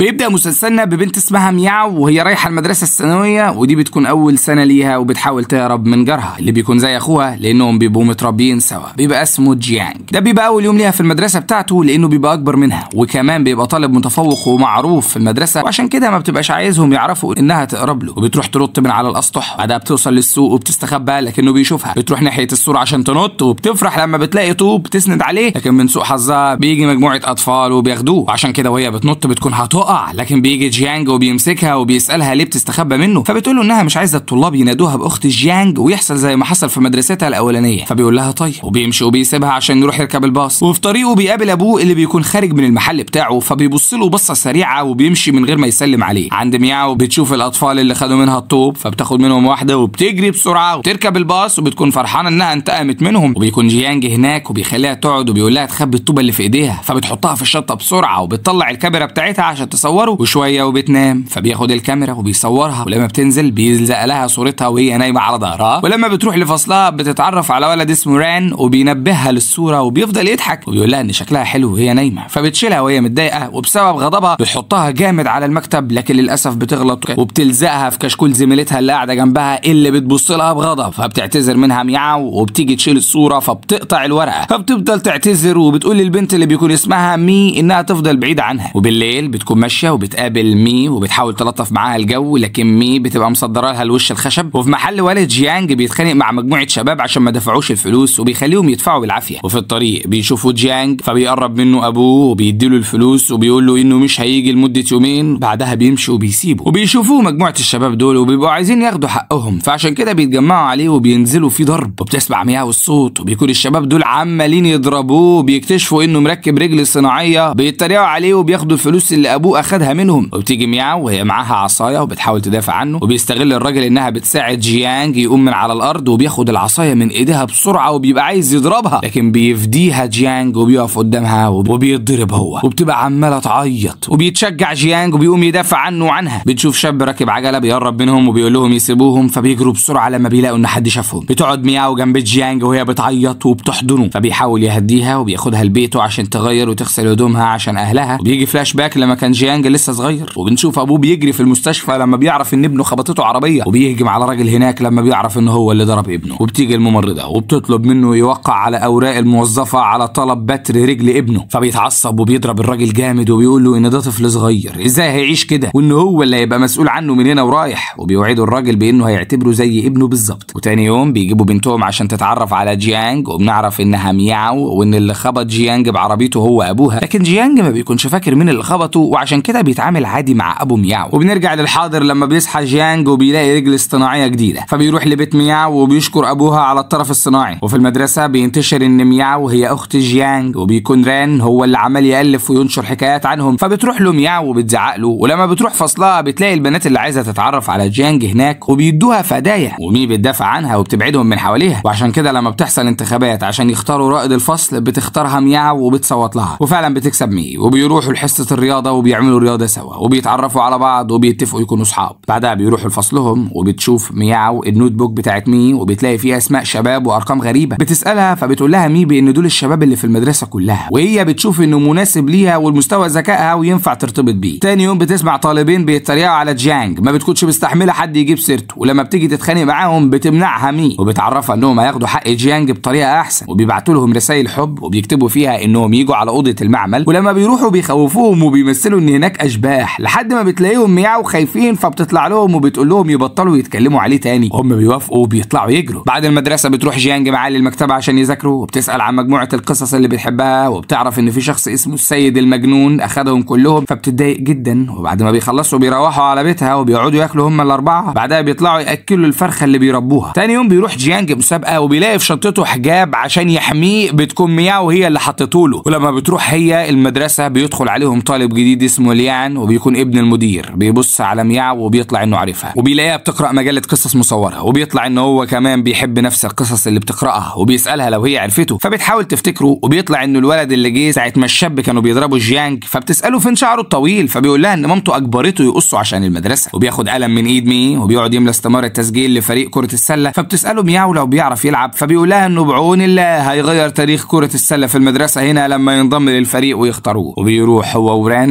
بيبدا مسلسلنا ببنت اسمها مياو وهي رايحه المدرسه الثانويه ودي بتكون اول سنه ليها وبتحاول تهرب من جارها اللي بيكون زي اخوها لانهم بيبقوا متربيين سوا بيبقى اسمه جيانج ده بيبقى اول يوم ليها في المدرسه بتاعته لانه بيبقى اكبر منها وكمان بيبقى طالب متفوق ومعروف في المدرسه وعشان كده ما بتبقاش عايزهم يعرفوا انها تقرب له وبتروح تنط من على الاسطح بعدها بتوصل للسوق وبتستخبى لكنه بيشوفها بتروح ناحيه السور عشان تنط وبتفرح لما بتلاقي طوب تسند عليه لكن من سوء حظها بيجي مجموعه اطفال وبياخدوه وعشان كده وهي بتنط بتكون هتقع لكن بيجي جيانج وبيمسكها وبيسالها ليه بتستخبى منه فبتقول له انها مش عايزه الطلاب ينادوها باخت جيانج ويحصل زي ما حصل في مدرستها الاولانيه فبيقول لها طيب وبيمشي وبيسيبها عشان يروح يركب الباص وفي طريقه بيقابل ابوه اللي بيكون خارج من المحل بتاعه فبيبص له بصه سريعه وبيمشي من غير ما يسلم عليه عند مياو بتشوف الاطفال اللي خدوا منها الطوب فبتاخد منهم واحده وبتجري بسرعه وتركب الباص وبتكون فرحانه انها انتقمت منهم وبيكون جيانج هناك وبيخليها تقعد وبيقول لها تخبي الطوبه اللي في ايديها فبتحطها في الشنطه بسرعه وبتطلع الكاميرا بتاعتها عشان تصوره وشويه وبتنام فبياخد الكاميرا وبيصورها ولما بتنزل بيلزق لها صورتها وهي نايمه على ظهرها ولما بتروح لفصلها بتتعرف على ولد اسمه ران وبينبهها للصوره وبيفضل يضحك وبيقول لها ان شكلها حلو وهي نايمه فبتشيلها وهي متضايقه وبسبب غضبها بتحطها جامد على المكتب لكن للاسف بتغلط وبتلزقها في كشكول زميلتها اللي قاعده جنبها اللي بتبص لها بغضب فبتعتذر منها مياو وبتيجي تشيل الصوره فبتقطع الورقه فبتفضل تعتذر وبتقول للبنت اللي بيكون اسمها مي انها تفضل بعيده عنها وبالليل بتكون ماشيه وبتقابل مي وبتحاول تلطف معاها الجو لكن مي بتبقى مصدره لها الوش الخشب وفي محل والد جيانج بيتخانق مع مجموعه شباب عشان ما دفعوش الفلوس وبيخليهم يدفعوا بالعافيه وفي الطريق بيشوفوا جيانج فبيقرب منه ابوه وبيديله الفلوس وبيقول له انه مش هيجي لمده يومين بعدها بيمشي وبيسيبه وبيشوفوه مجموعه الشباب دول وبيبقوا عايزين ياخدوا حقهم فعشان كده بيتجمعوا عليه وبينزلوا في ضرب وبتسمع مياه الصوت وبيكون الشباب دول عمالين يضربوه وبيكتشفوا انه مركب رجل صناعيه بيتريقوا عليه وبياخدوا الفلوس اللي ابوه اخدها منهم وبتيجي مياو وهي معاها عصايه وبتحاول تدافع عنه وبيستغل الراجل انها بتساعد جيانج يقوم من على الارض وبياخد العصايه من ايديها بسرعه وبيبقى عايز يضربها لكن بيفديها جيانج وبيقف قدامها وبيتضرب هو وبتبقى عماله تعيط وبيتشجع جيانج وبيقوم يدافع عنه وعنها بتشوف شاب راكب عجله بيقرب منهم وبيقول لهم يسيبوهم فبيجروا بسرعه لما بيلاقوا ان حد شافهم بتقعد مياو جنب جيانج وهي بتعيط وبتحضنه فبيحاول يهديها وبياخدها لبيته عشان تغير وتغسل هدومها عشان اهلها وبيجي فلاش باك لما كان جيانج لسه صغير وبنشوف ابوه بيجري في المستشفى لما بيعرف ان ابنه خبطته عربيه وبيهجم على راجل هناك لما بيعرف ان هو اللي ضرب ابنه وبتيجي الممرضه وبتطلب منه يوقع على اوراق الموظفه على طلب بتر رجل ابنه فبيتعصب وبيضرب الراجل جامد وبيقول له ان ده طفل صغير ازاي هيعيش كده وان هو اللي هيبقى مسؤول عنه من هنا ورايح وبيوعدوا الراجل بانه هيعتبره زي ابنه بالظبط وتاني يوم بيجيبوا بنتهم عشان تتعرف على جيانج وبنعرف انها مياو وان اللي خبط جيانج بعربيته هو ابوها لكن جيانج ما بيكونش فاكر مين اللي خبطه وعشان كده بيتعامل عادي مع ابو مياو وبنرجع للحاضر لما بيصحى جيانج وبيلاقي رجل اصطناعيه جديده فبيروح لبيت مياو وبيشكر ابوها على الطرف الصناعي وفي المدرسه بينتشر ان مياو هي اخت جيانج وبيكون ران هو اللي عمال يالف وينشر حكايات عنهم فبتروح له مياو وبتزعق له ولما بتروح فصلها بتلاقي البنات اللي عايزه تتعرف على جيانج هناك وبيدوها فدايا ومي بتدافع عنها وبتبعدهم من حواليها وعشان كده لما بتحصل انتخابات عشان يختاروا رائد الفصل بتختارها مياو وبتصوت لها وفعلا بتكسب مي وبيروحوا لحصه الرياضه وبيعملوا رياضه سوا وبيتعرفوا على بعض وبيتفقوا يكونوا اصحاب بعدها بيروحوا لفصلهم وبتشوف مياو النوت بوك بتاعت مي وبتلاقي فيها اسماء شباب وارقام غريبه بتسالها فبتقول لها مي بان دول الشباب اللي في المدرسه كلها وهي بتشوف انه مناسب ليها والمستوى ذكائها وينفع ترتبط بيه تاني يوم بتسمع طالبين بيتريقوا على جيانج ما بتكونش مستحمله حد يجيب سيرته ولما بتيجي تتخانق معاهم بتمنعها مي وبتعرفها انهم هياخدوا حق جيانج بطريقه احسن وبيبعتوا لهم رسائل حب وبيكتبوا فيها انهم يجوا على اوضه المعمل ولما بيروحوا بيخوفوهم وبيمثلوا ان هناك اشباح لحد ما بتلاقيهم مياو خايفين فبتطلع لهم وبتقول لهم يبطلوا يتكلموا عليه تاني هم بيوافقوا وبيطلعوا يجروا بعد المدرسه بتروح جيانج معاه للمكتبه عشان يذاكروا وبتسال عن مجموعه القصص اللي بتحبها وبتعرف ان في شخص اسمه السيد المجنون اخدهم كلهم فبتتضايق جدا وبعد ما بيخلصوا بيروحوا على بيتها وبيقعدوا ياكلوا هم الاربعه بعدها بيطلعوا ياكلوا الفرخه اللي بيربوها تاني يوم بيروح جيانج مسابقه وبيلاقي في شنطته حجاب عشان يحميه بتكون مياو هي اللي حطته له ولما بتروح هي المدرسه بيدخل عليهم طالب جديد اسمه ليان وبيكون ابن المدير بيبص على مياو وبيطلع انه عارفها وبيلاقيها بتقرا مجله قصص مصوره وبيطلع ان هو كمان بيحب نفس القصص اللي بتقراها وبيسالها لو هي عرفته فبتحاول تفتكره وبيطلع انه الولد اللي جه ساعه ما الشاب كانوا بيضربوا جيانج فبتساله فين شعره الطويل فبيقول لها ان مامته اجبرته يقصه عشان المدرسه وبياخد قلم من ايد مي وبيقعد يملى استمارة التسجيل لفريق كره السله فبتساله مياو لو بيعرف يلعب فبيقول لها انه بعون الله هيغير تاريخ كره السله في المدرسه هنا لما ينضم للفريق ويختاروه وبيروح هو وران للاختبار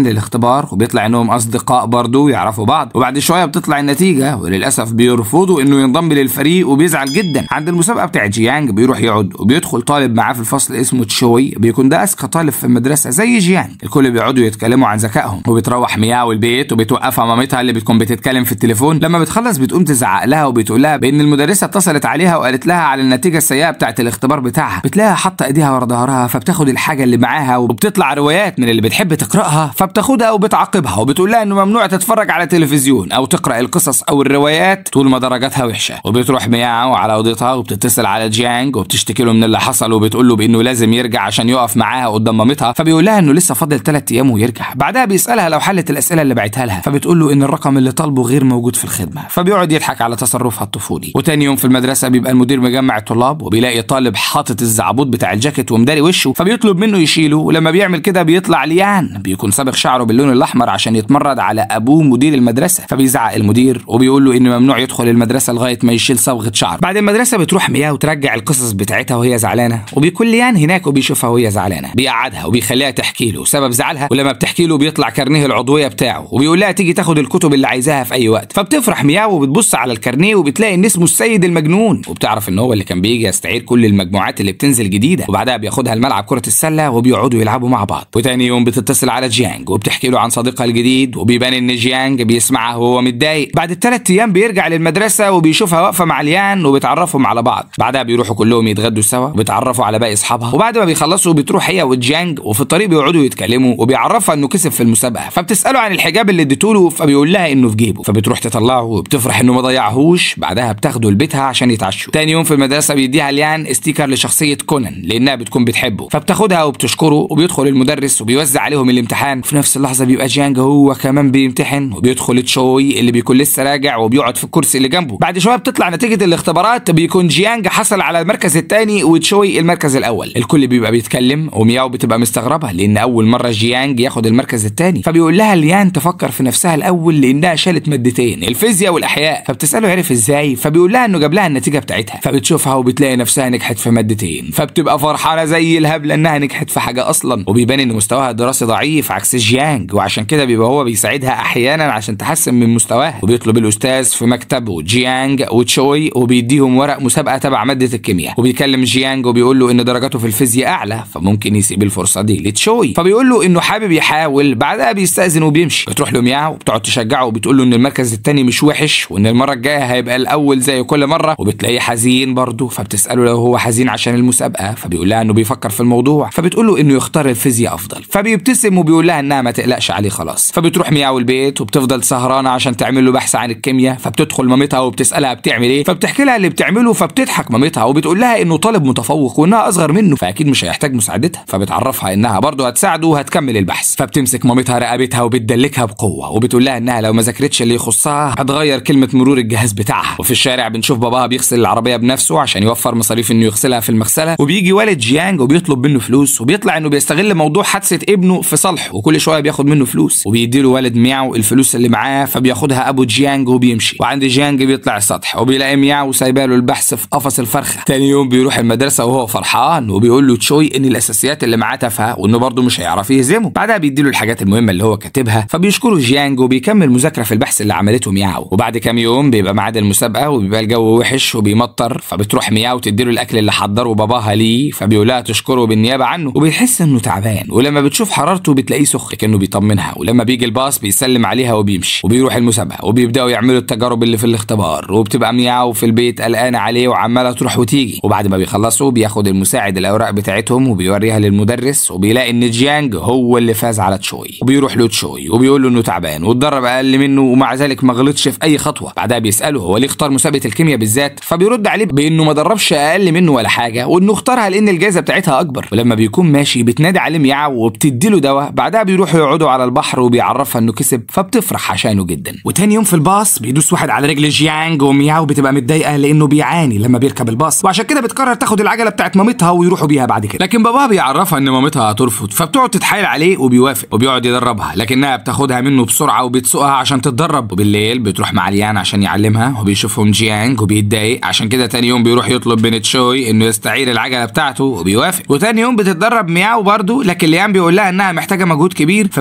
الاختبار وبيطلع انهم اصدقاء برضه ويعرفوا بعض وبعد شويه بتطلع النتيجه وللاسف بيرفضوا انه ينضم للفريق وبيزعل جدا عند المسابقه بتاعت جيانج بيروح يقعد وبيدخل طالب معاه في الفصل اسمه تشوي بيكون ده اذكى طالب في المدرسه زي جيانج الكل بيقعدوا يتكلموا عن ذكائهم وبتروح مياو البيت وبتوقفها مامتها اللي بتكون بتتكلم في التليفون لما بتخلص بتقوم تزعق لها وبتقول لها بان المدرسه اتصلت عليها وقالت لها على النتيجه السيئه بتاعت الاختبار بتاعها بتلاقيها حاطه ايديها ورا ظهرها فبتاخد الحاجه اللي معاها وبتطلع روايات من اللي بتحب تقراها فبتاخدها وبتعاقبها وبتقول لها انه ممنوع تتفرج على تلفزيون او تقرا القصص او الروايات طول ما درجاتها وحشه وبتروح مياو على اوضتها وبتتصل على جيانج وبتشتكي له من اللي حصل وبتقول له بانه لازم يرجع عشان يقف معاها قدام مامتها فبيقول لها انه لسه فاضل ثلاث ايام ويرجع بعدها بيسالها لو حلت الاسئله اللي بعتها لها فبتقول له ان الرقم اللي طالبه غير موجود في الخدمه فبيقعد يضحك على تصرفها الطفولي وتاني يوم في المدرسه بيبقى المدير مجمع الطلاب وبيلاقي طالب حاطط الزعبوط بتاع الجاكيت ومداري وشه فبيطلب منه يشيله ولما بيعمل كده بيطلع ليان بيكون صابغ شعره باللون الاحمر عشان يتمرد على ابوه مدير المدرسه فبيزعق المدير وبيقول له ان ممنوع يدخل المدرسه لغايه ما يشيل صبغه شعر بعد المدرسه بتروح مياه وترجع القصص بتاعتها وهي زعلانه وبيكون ليان هناك وبيشوفها وهي زعلانه بيقعدها وبيخليها تحكي له سبب زعلها ولما بتحكي له بيطلع كارنيه العضويه بتاعه وبيقول لها تيجي تاخد الكتب اللي عايزاها في اي وقت فبتفرح مياه وبتبص على الكارنيه وبتلاقي ان اسمه السيد المجنون وبتعرف ان هو اللي كان بيجي يستعير كل المجموعات اللي بتنزل جديده وبعدها بياخدها الملعب كره السله وبيقعدوا يلعبوا مع بعض وتاني يوم بتتصل على جيانج وبتحكي له عن صديقها الجديد وبيبان ان جيانج بيسمعها وهو متضايق بعد الثلاث ايام بيرجع للمدرسه وبيشوفها واقفه مع ليان وبيتعرفوا على بعض بعدها بيروحوا كلهم يتغدوا سوا وبيتعرفوا على باقي اصحابها وبعد ما بيخلصوا بتروح هي وجيانج وفي الطريق بيقعدوا يتكلموا وبيعرفها انه كسب في المسابقه فبتساله عن الحجاب اللي اديتوله فبيقول لها انه في جيبه فبتروح تطلعه وبتفرح انه ما ضيعهوش بعدها بتاخده لبيتها عشان يتعشوا تاني يوم في المدرسه بيديها ليان ستيكر لشخصيه كونان لانها بتكون بتحبه فبتاخدها وبتشكره وبيدخل المدرس وبيوزع عليهم الامتحان في نفس اللحظه بيبقى جيانج هو كمان بيمتحن وبيدخل تشوي اللي بيكون لسه راجع وبيقعد في الكرسي اللي جنبه بعد شويه بتطلع نتيجه الاختبارات بيكون جيانج حصل على المركز الثاني وتشوي المركز الاول الكل بيبقى بيتكلم ومياو بتبقى مستغربه لان اول مره جيانج ياخد المركز الثاني فبيقول لها ليان تفكر في نفسها الاول لانها شالت مادتين الفيزياء والاحياء فبتساله عرف ازاي فبيقول لها انه جاب لها النتيجه بتاعتها فبتشوفها وبتلاقي نفسها نجحت في مادتين فبتبقى فرحانه زي الهبل انها نجحت في حاجه اصلا وبيبان ان مستواها الدراسي ضعيف عكس جيانج وعشان كده بيبقى هو بيساعدها احيانا عشان تحسن من مستواها وبيطلب الاستاذ في مكتبه جيانج وتشوي وبيديهم ورق مسابقه تبع ماده الكيمياء وبيكلم جيانج وبيقول له ان درجاته في الفيزياء اعلى فممكن يسيب الفرصه دي لتشوي فبيقول له انه حابب يحاول بعدها بيستاذن وبيمشي بتروح له مياو وبتقعد تشجعه وبتقول له ان المركز الثاني مش وحش وان المره الجايه هيبقى الاول زي كل مره وبتلاقيه حزين برضه فبتساله لو هو حزين عشان المسابقه فبيقول لها انه بيفكر في الموضوع فبتقول له انه يختار الفيزياء افضل فبيبتسم وبيقول لها انها ما تقلقش عليه خلاص فبتروح مياو البيت وبتفضل سهرانه عشان تعمل له بحث عن الكيمياء فبتدخل مامتها وبتسالها بتعمل ايه فبتحكي لها اللي بتعمله فبتضحك مامتها وبتقول لها انه طالب متفوق وانها اصغر منه فاكيد مش هيحتاج مساعدتها فبتعرفها انها برضه هتساعده وهتكمل البحث فبتمسك مامتها رقبتها وبتدلكها بقوه وبتقول لها انها لو ما ذاكرتش اللي يخصها هتغير كلمه مرور الجهاز بتاعها وفي الشارع بنشوف باباها بيغسل العربيه بنفسه عشان يوفر مصاريف انه يغسلها في المغسله وبيجي والد جيانج وبيطلب منه فلوس وبيطلع انه بيستغل موضوع حادثه ابنه في صالحه وكل شويه بياخد منه فلوس وبيديله والد مياو الفلوس اللي معاه فبياخدها ابو جيانج وبيمشي وعند جيانج بيطلع السطح وبيلاقي مياو سايباله البحث في قفص الفرخه تاني يوم بيروح المدرسه وهو فرحان وبيقول له تشوي ان الاساسيات اللي معاه تافهه وانه برضه مش هيعرف يهزمه بعدها بيديله الحاجات المهمه اللي هو كاتبها فبيشكره جيانج وبيكمل مذاكره في البحث اللي عملته مياو وبعد كام يوم بيبقى ميعاد المسابقه وبيبقى الجو وحش وبيمطر فبتروح مياو تديله الاكل اللي حضره باباها ليه فبيقولها تشكره بالنيابه عنه وبيحس انه تعبان ولما بتشوف حرارته بتلاقيه سخن كانه بيطمنها ولما بيجي الباص بيسلم عليها وبيمشي وبيروح المسابقه وبيبداوا يعملوا التجارب اللي في الاختبار وبتبقى مياو في البيت قلقانه عليه وعماله تروح وتيجي وبعد ما بيخلصوا بياخد المساعد الاوراق بتاعتهم وبيوريها للمدرس وبيلاقي ان جيانج هو اللي فاز على تشوي وبيروح له تشوي وبيقول له انه تعبان واتدرب اقل منه ومع ذلك ما غلطش في اي خطوه بعدها بيساله هو ليه اختار مسابقه الكيمياء بالذات فبيرد عليه بانه ما دربش اقل منه ولا حاجه وانه اختارها لان الجائزه بتاعتها اكبر ولما بيكون ماشي بتنادي عليه مياو وبتدي له دواء بعدها بيروحوا يقعدوا على البحر وبيعرفها انه كسب فبتفرح عشانه جدا وتاني يوم في الباص بيدوس واحد على رجل جيانج ومياو بتبقى متضايقه لانه بيعاني لما بيركب الباص وعشان كده بتقرر تاخد العجله بتاعت مامتها ويروحوا بيها بعد كده لكن باباها بيعرفها ان مامتها هترفض فبتقعد تتحايل عليه وبيوافق وبيقعد يدربها لكنها بتاخدها منه بسرعه وبتسوقها عشان تتدرب وبالليل بتروح مع ليان عشان يعلمها وبيشوفهم جيانج وبيتضايق عشان كده تاني يوم بيروح يطلب من تشوي انه يستعير العجله بتاعته وبيوافق وتاني يوم بتتدرب مياو برضه لكن ليان بيقول لها انها محتاجه مجهود كبير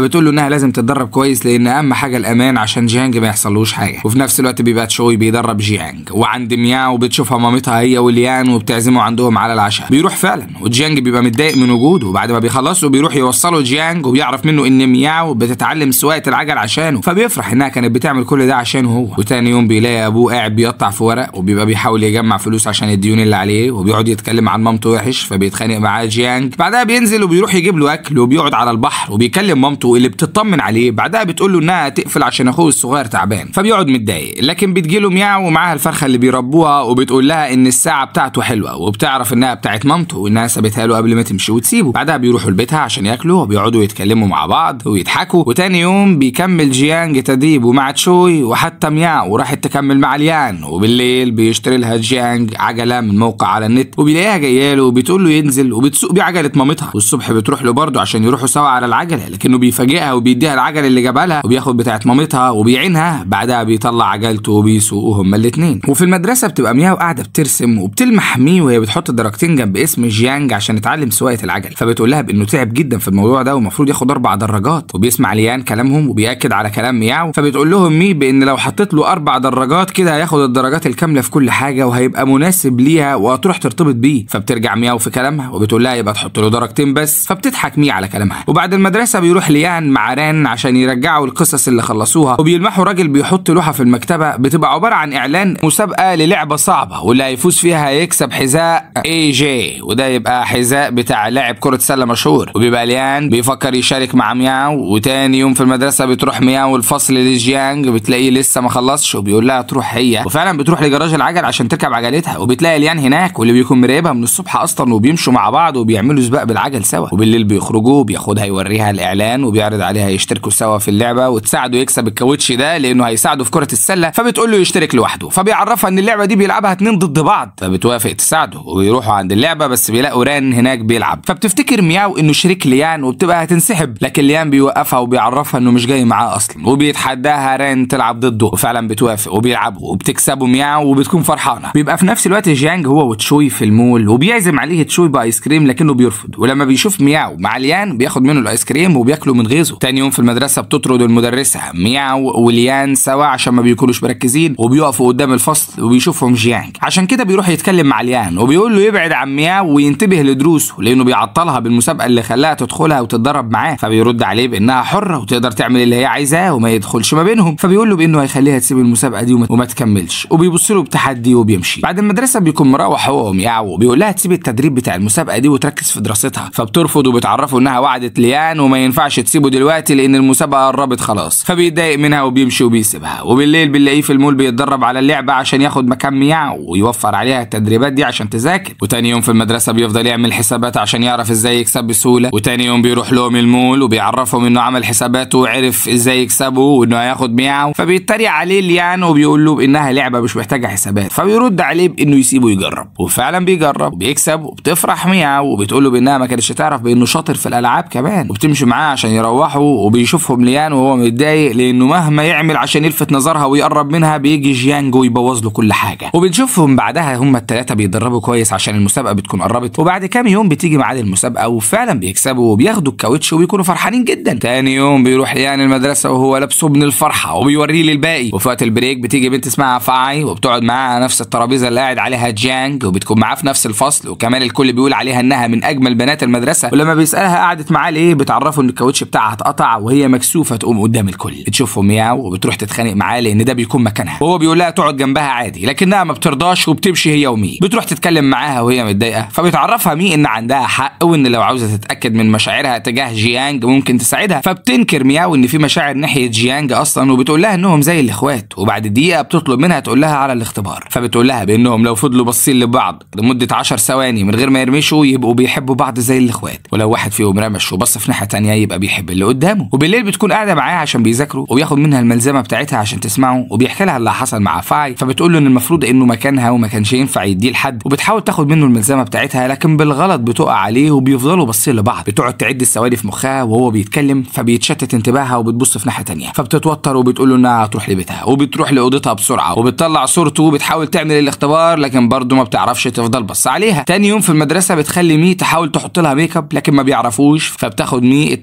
فبتقول له انها لازم تتدرب كويس لان اهم حاجه الامان عشان جيانج ما يحصلوش حاجه وفي نفس الوقت بيبقى تشوي بيدرب جيانج وعند مياو بتشوفها مامتها هي وليان وبتعزمه عندهم على العشاء بيروح فعلا وجيانج بيبقى متضايق من وجوده وبعد ما بيخلصوا بيروح يوصله جيانج وبيعرف منه ان مياو بتتعلم سواقه العجل عشانه فبيفرح انها كانت بتعمل كل ده عشانه هو وتاني يوم بيلاقي ابوه قاعد بيقطع في ورق وبيبقى بيحاول يجمع فلوس عشان الديون اللي عليه وبيقعد يتكلم عن مامته وحش فبيتخانق معاه جيانج بعدها بينزل وبيروح يجيب له اكل وبيقعد على البحر وبيكلم مامته اللي بتطمن عليه بعدها بتقول له انها تقفل عشان اخوه الصغير تعبان فبيقعد متضايق لكن بتجيله مياو ومعاها الفرخه اللي بيربوها وبتقول لها ان الساعه بتاعته حلوه وبتعرف انها بتاعت مامته وانها سابتها له قبل ما تمشي وتسيبه بعدها بيروحوا لبيتها عشان ياكلوا وبيقعدوا يتكلموا مع بعض ويضحكوا وتاني يوم بيكمل جيانج تدريبه مع تشوي وحتى مياو وراحت تكمل مع ليان وبالليل بيشتري لها جيانج عجله من موقع على النت وبيلاقيها جايه له وبتقول له ينزل وبتسوق بيه عجله مامتها والصبح بتروح له برضه عشان يروحوا سوا على العجله لكنه بيفاجئها وبيديها العجله اللي جابها لها وبياخد بتاعت مامتها وبيعينها بعدها بيطلع عجلته وبيسوقوا هما الاثنين وفي المدرسه بتبقى مياو قاعده بترسم وبتلمح مي وهي بتحط درجتين جنب اسم جيانج عشان يتعلم سواقه العجل فبتقول لها بانه تعب جدا في الموضوع ده ومفروض ياخد اربع دراجات وبيسمع ليان كلامهم وبياكد على كلام مياو فبتقول لهم مي بان لو حطيت له اربع دراجات كده هياخد الدرجات الكامله في كل حاجه وهيبقى مناسب ليها وهتروح ترتبط بيه فبترجع مياو في كلامها وبتقول لها يبقى تحط له درجتين بس فبتضحك مي على كلامها وبعد المدرسه بيروح ليان مع ران عشان يرجعوا القصص اللي خلصوها وبيلمحوا راجل بيحط لوحه في المكتبه بتبقى عباره عن اعلان مسابقه للعبه صعبه واللي هيفوز فيها هيكسب حذاء اي جي وده يبقى حذاء بتاع لاعب كره سله مشهور وبيبقى ليان بيفكر يشارك مع مياو وتاني يوم في المدرسه بتروح مياو الفصل لجيانج بتلاقيه لسه ما خلصش وبيقول لها تروح هي وفعلا بتروح لجراج العجل عشان تركب عجلتها وبتلاقي ليان هناك واللي بيكون مراقبها من الصبح اصلا وبيمشوا مع بعض وبيعملوا سباق بالعجل سوا وبالليل بيخرجوا وبياخدها يوريها الاعلان وبيعرض عليها يشتركوا سوا في اللعبه وتساعده يكسب الكاوتش ده لانه هيساعده في كره السله فبتقول له يشترك لوحده فبيعرفها ان اللعبه دي بيلعبها اتنين ضد بعض فبتوافق تساعده وبيروحوا عند اللعبه بس بيلاقوا ران هناك بيلعب فبتفتكر مياو انه شريك ليان وبتبقى هتنسحب لكن ليان بيوقفها وبيعرفها انه مش جاي معاه اصلا وبيتحداها ران تلعب ضده وفعلا بتوافق وبيلعبوا وبتكسبوا مياو وبتكون فرحانه بيبقى في نفس الوقت جيانج هو وتشوي في المول وبيعزم عليه تشوي بايس كريم لكنه بيرفض ولما بيشوف مياو مع ليان بياخد منه الايس كريم وبياكله من غيظه تاني يوم في المدرسه بتطرد المدرسه مياو وليان سوا عشان ما بيكونوش مركزين وبيقفوا قدام الفصل وبيشوفهم جيانج عشان كده بيروح يتكلم مع ليان وبيقول له يبعد عن مياو وينتبه لدروسه لانه بيعطلها بالمسابقه اللي خلاها تدخلها وتتدرب معاه فبيرد عليه بانها حره وتقدر تعمل اللي هي عايزاه وما يدخلش ما بينهم فبيقول له بانه هيخليها تسيب المسابقه دي وما, وما تكملش وبيبص له بتحدي وبيمشي بعد المدرسه بيكون مروح هو ومياو وبيقول لها تسيب التدريب بتاع المسابقه دي وتركز في دراستها فبترفض وبتعرفه انها وعدت ليان وما ينفعش تسيبه دلوقتي لان المسابقه قربت خلاص فبيتضايق منها وبيمشي وبيسيبها وبالليل بنلاقيه في المول بيتدرب على اللعبه عشان ياخد مكان مياو ويوفر عليها التدريبات دي عشان تذاكر وتاني يوم في المدرسه بيفضل يعمل حسابات عشان يعرف ازاي يكسب بسهوله وتاني يوم بيروح لهم المول وبيعرفهم انه عمل حساباته وعرف ازاي يكسبوا وانه هياخد مياو فبيتريق عليه ليان وبيقول له بانها لعبه مش محتاجه حسابات فبيرد عليه بانه يسيبه يجرب وفعلا بيجرب وبيكسب وبتفرح مياو وبتقول له بانها ما كانتش تعرف بانه شاطر في الالعاب كمان وبتمشي معاه عشان يروحوا وبيشوفهم ليان وهو متضايق لانه مهما يعمل عشان يلفت نظرها ويقرب منها بيجي جيانج ويبوظ له كل حاجه وبنشوفهم بعدها هم الثلاثه بيتدربوا كويس عشان المسابقه بتكون قربت وبعد كام يوم بتيجي ميعاد المسابقه وفعلا بيكسبوا وبياخدوا الكاوتش وبيكونوا فرحانين جدا تاني يوم بيروح ليان المدرسه وهو لابسه من الفرحه وبيوريه للباقي وفي وقت البريك بتيجي بنت اسمها فاي وبتقعد معاه على نفس الترابيزه اللي قاعد عليها جيانج وبتكون معاه في نفس الفصل وكمان الكل بيقول عليها انها من اجمل بنات المدرسه ولما بيسالها قعدت معاه ليه بتعرفه ان الكاوتش بتاعها اتقطع وهي مكسوفه تقوم قدام الكل بتشوفه مياو وبتروح تتخانق معاه لان ده بيكون مكانها وهو بيقول لها تقعد جنبها عادي لكنها ما بترضاش وبتمشي هي ومي بتروح تتكلم معاها وهي متضايقه فبتعرفها مي ان عندها حق وان لو عاوزه تتاكد من مشاعرها تجاه جيانج ممكن تساعدها فبتنكر مياو ان في مشاعر ناحيه جيانج اصلا وبتقول لها انهم زي الاخوات وبعد دقيقه بتطلب منها تقول لها على الاختبار فبتقول لها بانهم لو فضلوا باصين لبعض لمده 10 ثواني من غير ما يرمشوا يبقوا بيحبوا بعض زي الاخوات ولو واحد فيهم رمش وبص في ناحيه تانية يبقى بيحب اللي قدامه وبالليل بتكون قاعده معاه عشان بيذاكروا وبياخد منها الملزمه بتاعتها عشان تسمعه وبيحكي لها اللي حصل مع فاي فبتقول له ان المفروض انه مكانها وما كانش ينفع يديه لحد وبتحاول تاخد منه الملزمه بتاعتها لكن بالغلط بتقع عليه وبيفضلوا باصين لبعض بتقعد تعد الثواني في مخها وهو بيتكلم فبيتشتت انتباهها وبتبص في ناحيه تانية فبتتوتر وبتقول له انها هتروح لبيتها وبتروح لاوضتها بسرعه وبتطلع صورته وبتحاول تعمل الاختبار لكن برضه ما بتعرفش تفضل بص عليها تاني يوم في المدرسه بتخلي مي تحاول تحط لها ميك اب لكن ما بيعرفوش فبتاخد مي التوكه اللي في شعر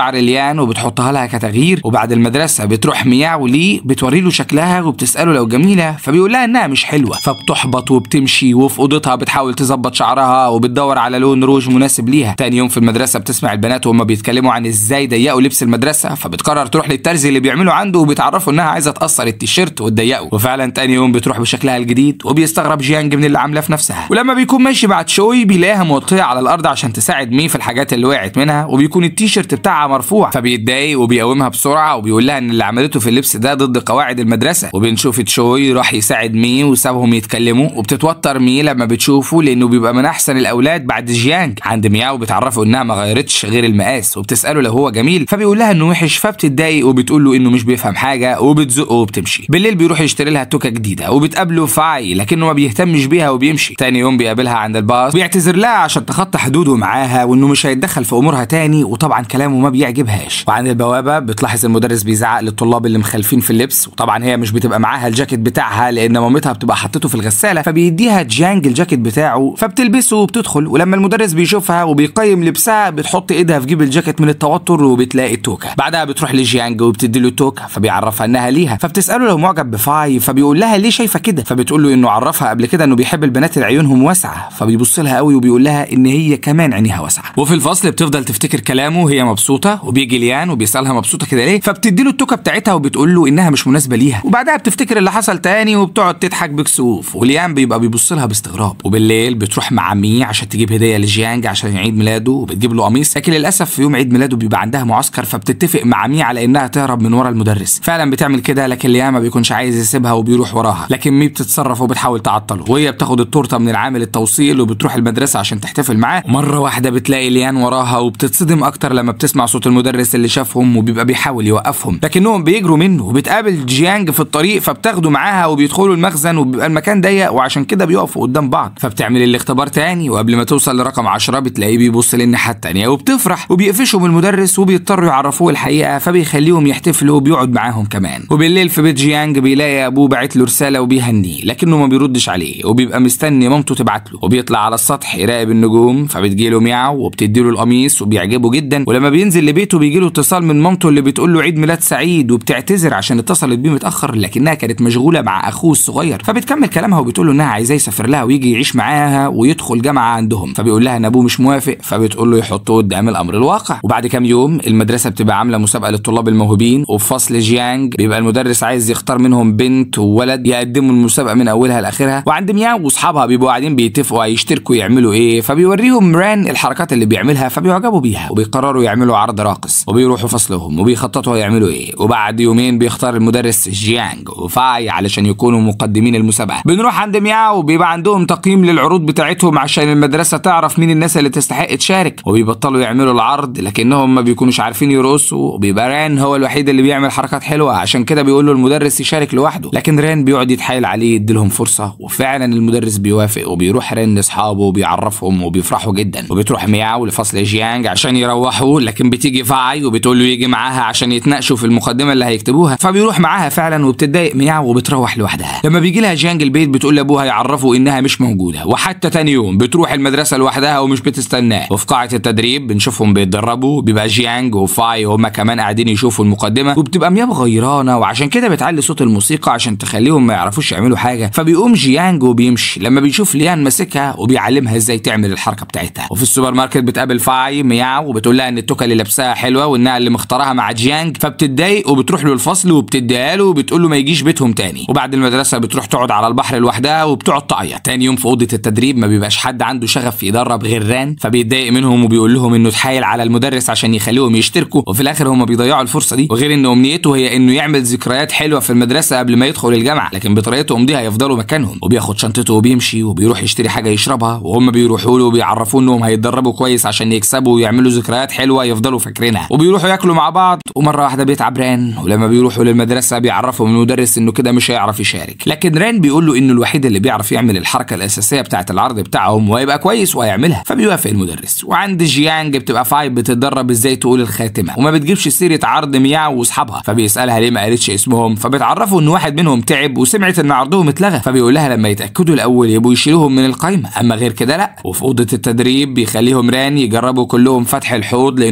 شعر ليان وبتحطها لها كتغيير وبعد المدرسه بتروح مياو ليه بتوري له شكلها وبتساله لو جميله فبيقول لها انها مش حلوه فبتحبط وبتمشي وفي اوضتها بتحاول تظبط شعرها وبتدور على لون روج مناسب ليها تاني يوم في المدرسه بتسمع البنات وهم بيتكلموا عن ازاي ضيقوا لبس المدرسه فبتقرر تروح للترزي اللي بيعمله عنده وبتعرفه انها عايزه تقصر التيشيرت وتضيقه وفعلا تاني يوم بتروح بشكلها الجديد وبيستغرب جيانج من اللي عاملاه في نفسها ولما بيكون ماشي بعد شوي بيلاقيها موطيه على الارض عشان تساعد مي في الحاجات اللي وقعت منها وبيكون التيشيرت بتاعها مرفوع فبيتضايق وبيقومها بسرعه وبيقول لها ان اللي عملته في اللبس ده ضد قواعد المدرسه وبنشوف تشوي راح يساعد مي وسابهم يتكلموا وبتتوتر مي لما بتشوفه لانه بيبقى من احسن الاولاد بعد جيانج عند مياو بتعرفه انها ما غيرتش غير المقاس وبتساله لو هو جميل فبيقول لها انه وحش فبتتضايق وبتقول له انه مش بيفهم حاجه وبتزقه وبتمشي بالليل بيروح يشتري لها توكه جديده وبتقابله فاي لكنه ما بيهتمش بيها وبيمشي تاني يوم بيقابلها عند الباص بيعتذر لها عشان تخطى حدوده معاها وانه مش هيتدخل في امورها تاني وطبعا كلامه ما بيعجبهاش وعند البوابه بتلاحظ المدرس بيزعق للطلاب اللي مخالفين في اللبس وطبعا هي مش بتبقى معاها الجاكيت بتاعها لان مامتها بتبقى حطته في الغساله فبيديها جانج الجاكيت بتاعه فبتلبسه وبتدخل ولما المدرس بيشوفها وبيقيم لبسها بتحط ايدها في جيب الجاكيت من التوتر وبتلاقي التوكه بعدها بتروح لجيانج وبتدي له التوكه فبيعرفها انها ليها فبتساله لو معجب بفاي فبيقول لها ليه شايفه كده فبتقول له انه عرفها قبل كده انه بيحب البنات اللي عيونهم واسعه فبيبص لها قوي وبيقول لها ان هي كمان عينيها واسعه وفي الفصل بتفضل تفتكر كلامه وهي مبسوطه وبيجي ليان وبيسالها مبسوطه كده ليه فبتدي له التوكه بتاعتها وبتقول له انها مش مناسبه ليها وبعدها بتفتكر اللي حصل تاني وبتقعد تضحك بكسوف وليان بيبقى بيبص لها باستغراب وبالليل بتروح مع مي عشان تجيب هديه لجيانج عشان عيد ميلاده وبتجيب له قميص لكن للاسف في يوم عيد ميلاده بيبقى عندها معسكر فبتتفق مع مي على انها تهرب من ورا المدرس فعلا بتعمل كده لكن ليان ما بيكونش عايز يسيبها وبيروح وراها لكن مي بتتصرف وبتحاول تعطله وهي بتاخد التورته من العامل التوصيل وبتروح المدرسه عشان تحتفل معاه ومره واحده بتلاقي ليان وراها وبتصدم اكتر لما بتسمع صوت المدرس اللي شافهم وبيبقى بيحاول يوقفهم لكنهم بيجروا منه وبتقابل جيانج في الطريق فبتاخده معاها وبيدخلوا المخزن وبيبقى المكان ضيق وعشان كده بيقفوا قدام بعض فبتعمل الاختبار تاني وقبل ما توصل لرقم 10 بتلاقيه بيبص للناحيه التانيه وبتفرح وبيقفشوا من المدرس وبيضطروا يعرفوه الحقيقه فبيخليهم يحتفلوا وبيقعد معاهم كمان وبالليل في بيت جيانج بيلاقي ابوه باعت له رساله وبيهنيه لكنه ما بيردش عليه وبيبقى مستني مامته تبعت له وبيطلع على السطح يراقب النجوم فبتجيله مياو وبتديله القميص وبيعجبه جدا ولما بينزل لبيته بيجيله اتصال من مامته اللي بتقول له عيد ميلاد سعيد وبتعتذر عشان اتصلت بيه متاخر لكنها كانت مشغوله مع اخوه الصغير فبتكمل كلامها وبتقول له انها عايزاه يسافر لها ويجي يعيش معاها ويدخل جامعه عندهم فبيقول لها ان ابوه مش موافق فبتقول له يحطه قدام الامر الواقع وبعد كام يوم المدرسه بتبقى عامله مسابقه للطلاب الموهوبين وفي فصل جيانج بيبقى المدرس عايز يختار منهم بنت وولد يقدموا المسابقه من اولها لاخرها وعند مياو واصحابها بيبقوا قاعدين بيتفقوا هيشتركوا يعملوا ايه فبيوريهم ران الحركات اللي بيعملها فبيعجبوا بيها وبيقرروا يعملوا عرض راقص وبيروحوا فصلهم وبيخططوا هيعملوا ايه وبعد يومين بيختار المدرس جيانج وفاي علشان يكونوا مقدمين المسابقه بنروح عند مياو بيبقى عندهم تقييم للعروض بتاعتهم عشان المدرسه تعرف مين الناس اللي تستحق تشارك وبيبطلوا يعملوا العرض لكنهم ما بيكونوش عارفين يرقصوا وبيبقى ران هو الوحيد اللي بيعمل حركات حلوه عشان كده بيقول له المدرس يشارك لوحده لكن ران بيقعد يتحايل عليه يديلهم فرصه وفعلا المدرس بيوافق وبيروح ران لاصحابه وبيعرفهم وبيفرحوا جدا وبتروح مياو لفصل جيانج عشان يروحوا لكن بتيجي فاي وبتقول له يجي معاها عشان يتناقشوا في المقدمه اللي هيكتبوها فبيروح معاها فعلا وبتتضايق مياو وبتروح لوحدها لما بيجي لها جيانج البيت بتقول لابوها يعرفوا انها مش موجوده وحتى تاني يوم بتروح المدرسه لوحدها ومش بتستناه وفي قاعه التدريب بنشوفهم بيتدربوا بيبقى جيانج وفاي هما كمان قاعدين يشوفوا المقدمه وبتبقى مياو غيرانه وعشان كده بتعلي صوت الموسيقى عشان تخليهم ما يعرفوش يعملوا حاجه فبيقوم جيانج وبيمشي لما بيشوف ليان ماسكها وبيعلمها ازاي تعمل الحركه بتاعتها وفي السوبر ماركت بتقابل فاي مياو وبتقول لها ان التوكه اللي لابساها حلوه وانها اللي مختارها مع جيانج فبتتضايق وبتروح له الفصل وبتديها له وبتقول له ما يجيش بيتهم تاني وبعد المدرسه بتروح تقعد على البحر لوحدها وبتقعد تعيط تاني يوم في اوضه التدريب ما بيبقاش حد عنده شغف يدرب غير ران فبيتضايق منهم وبيقول لهم انه اتحايل على المدرس عشان يخليهم يشتركوا وفي الاخر هم بيضيعوا الفرصه دي وغير ان امنيته هي انه يعمل ذكريات حلوه في المدرسه قبل ما يدخل الجامعه لكن بطريقتهم دي هيفضلوا مكانهم وبياخد شنطته وبيمشي وبيروح يشتري حاجه يشربها وهم بيروحوا له وبيعرفوه انهم هيتدربوا كويس عشان يكسبوا ويعملوا ذكريات حلوه يفضلوا فاكرينها وبيروحوا ياكلوا مع بعض ومره واحده بيتعب ران ولما بيروحوا للمدرسه بيعرفوا من المدرس انه كده مش هيعرف يشارك لكن ران بيقول له انه الوحيد اللي بيعرف يعمل الحركه الاساسيه بتاعه العرض بتاعهم وهيبقى كويس وهيعملها فبيوافق المدرس وعند جيانج بتبقى فاي بتتدرب ازاي تقول الخاتمه وما بتجيبش سيره عرض مياو واصحابها فبيسالها ليه ما قالتش اسمهم فبتعرفه ان واحد منهم تعب وسمعت ان عرضهم اتلغى فبيقول لها لما يتاكدوا الاول يبقوا يشيلوهم من القايمه اما غير كده لا وفي اوضه التدريب بيخليهم ران يجربوا كلهم فتح الحوض لانه مش هيعرف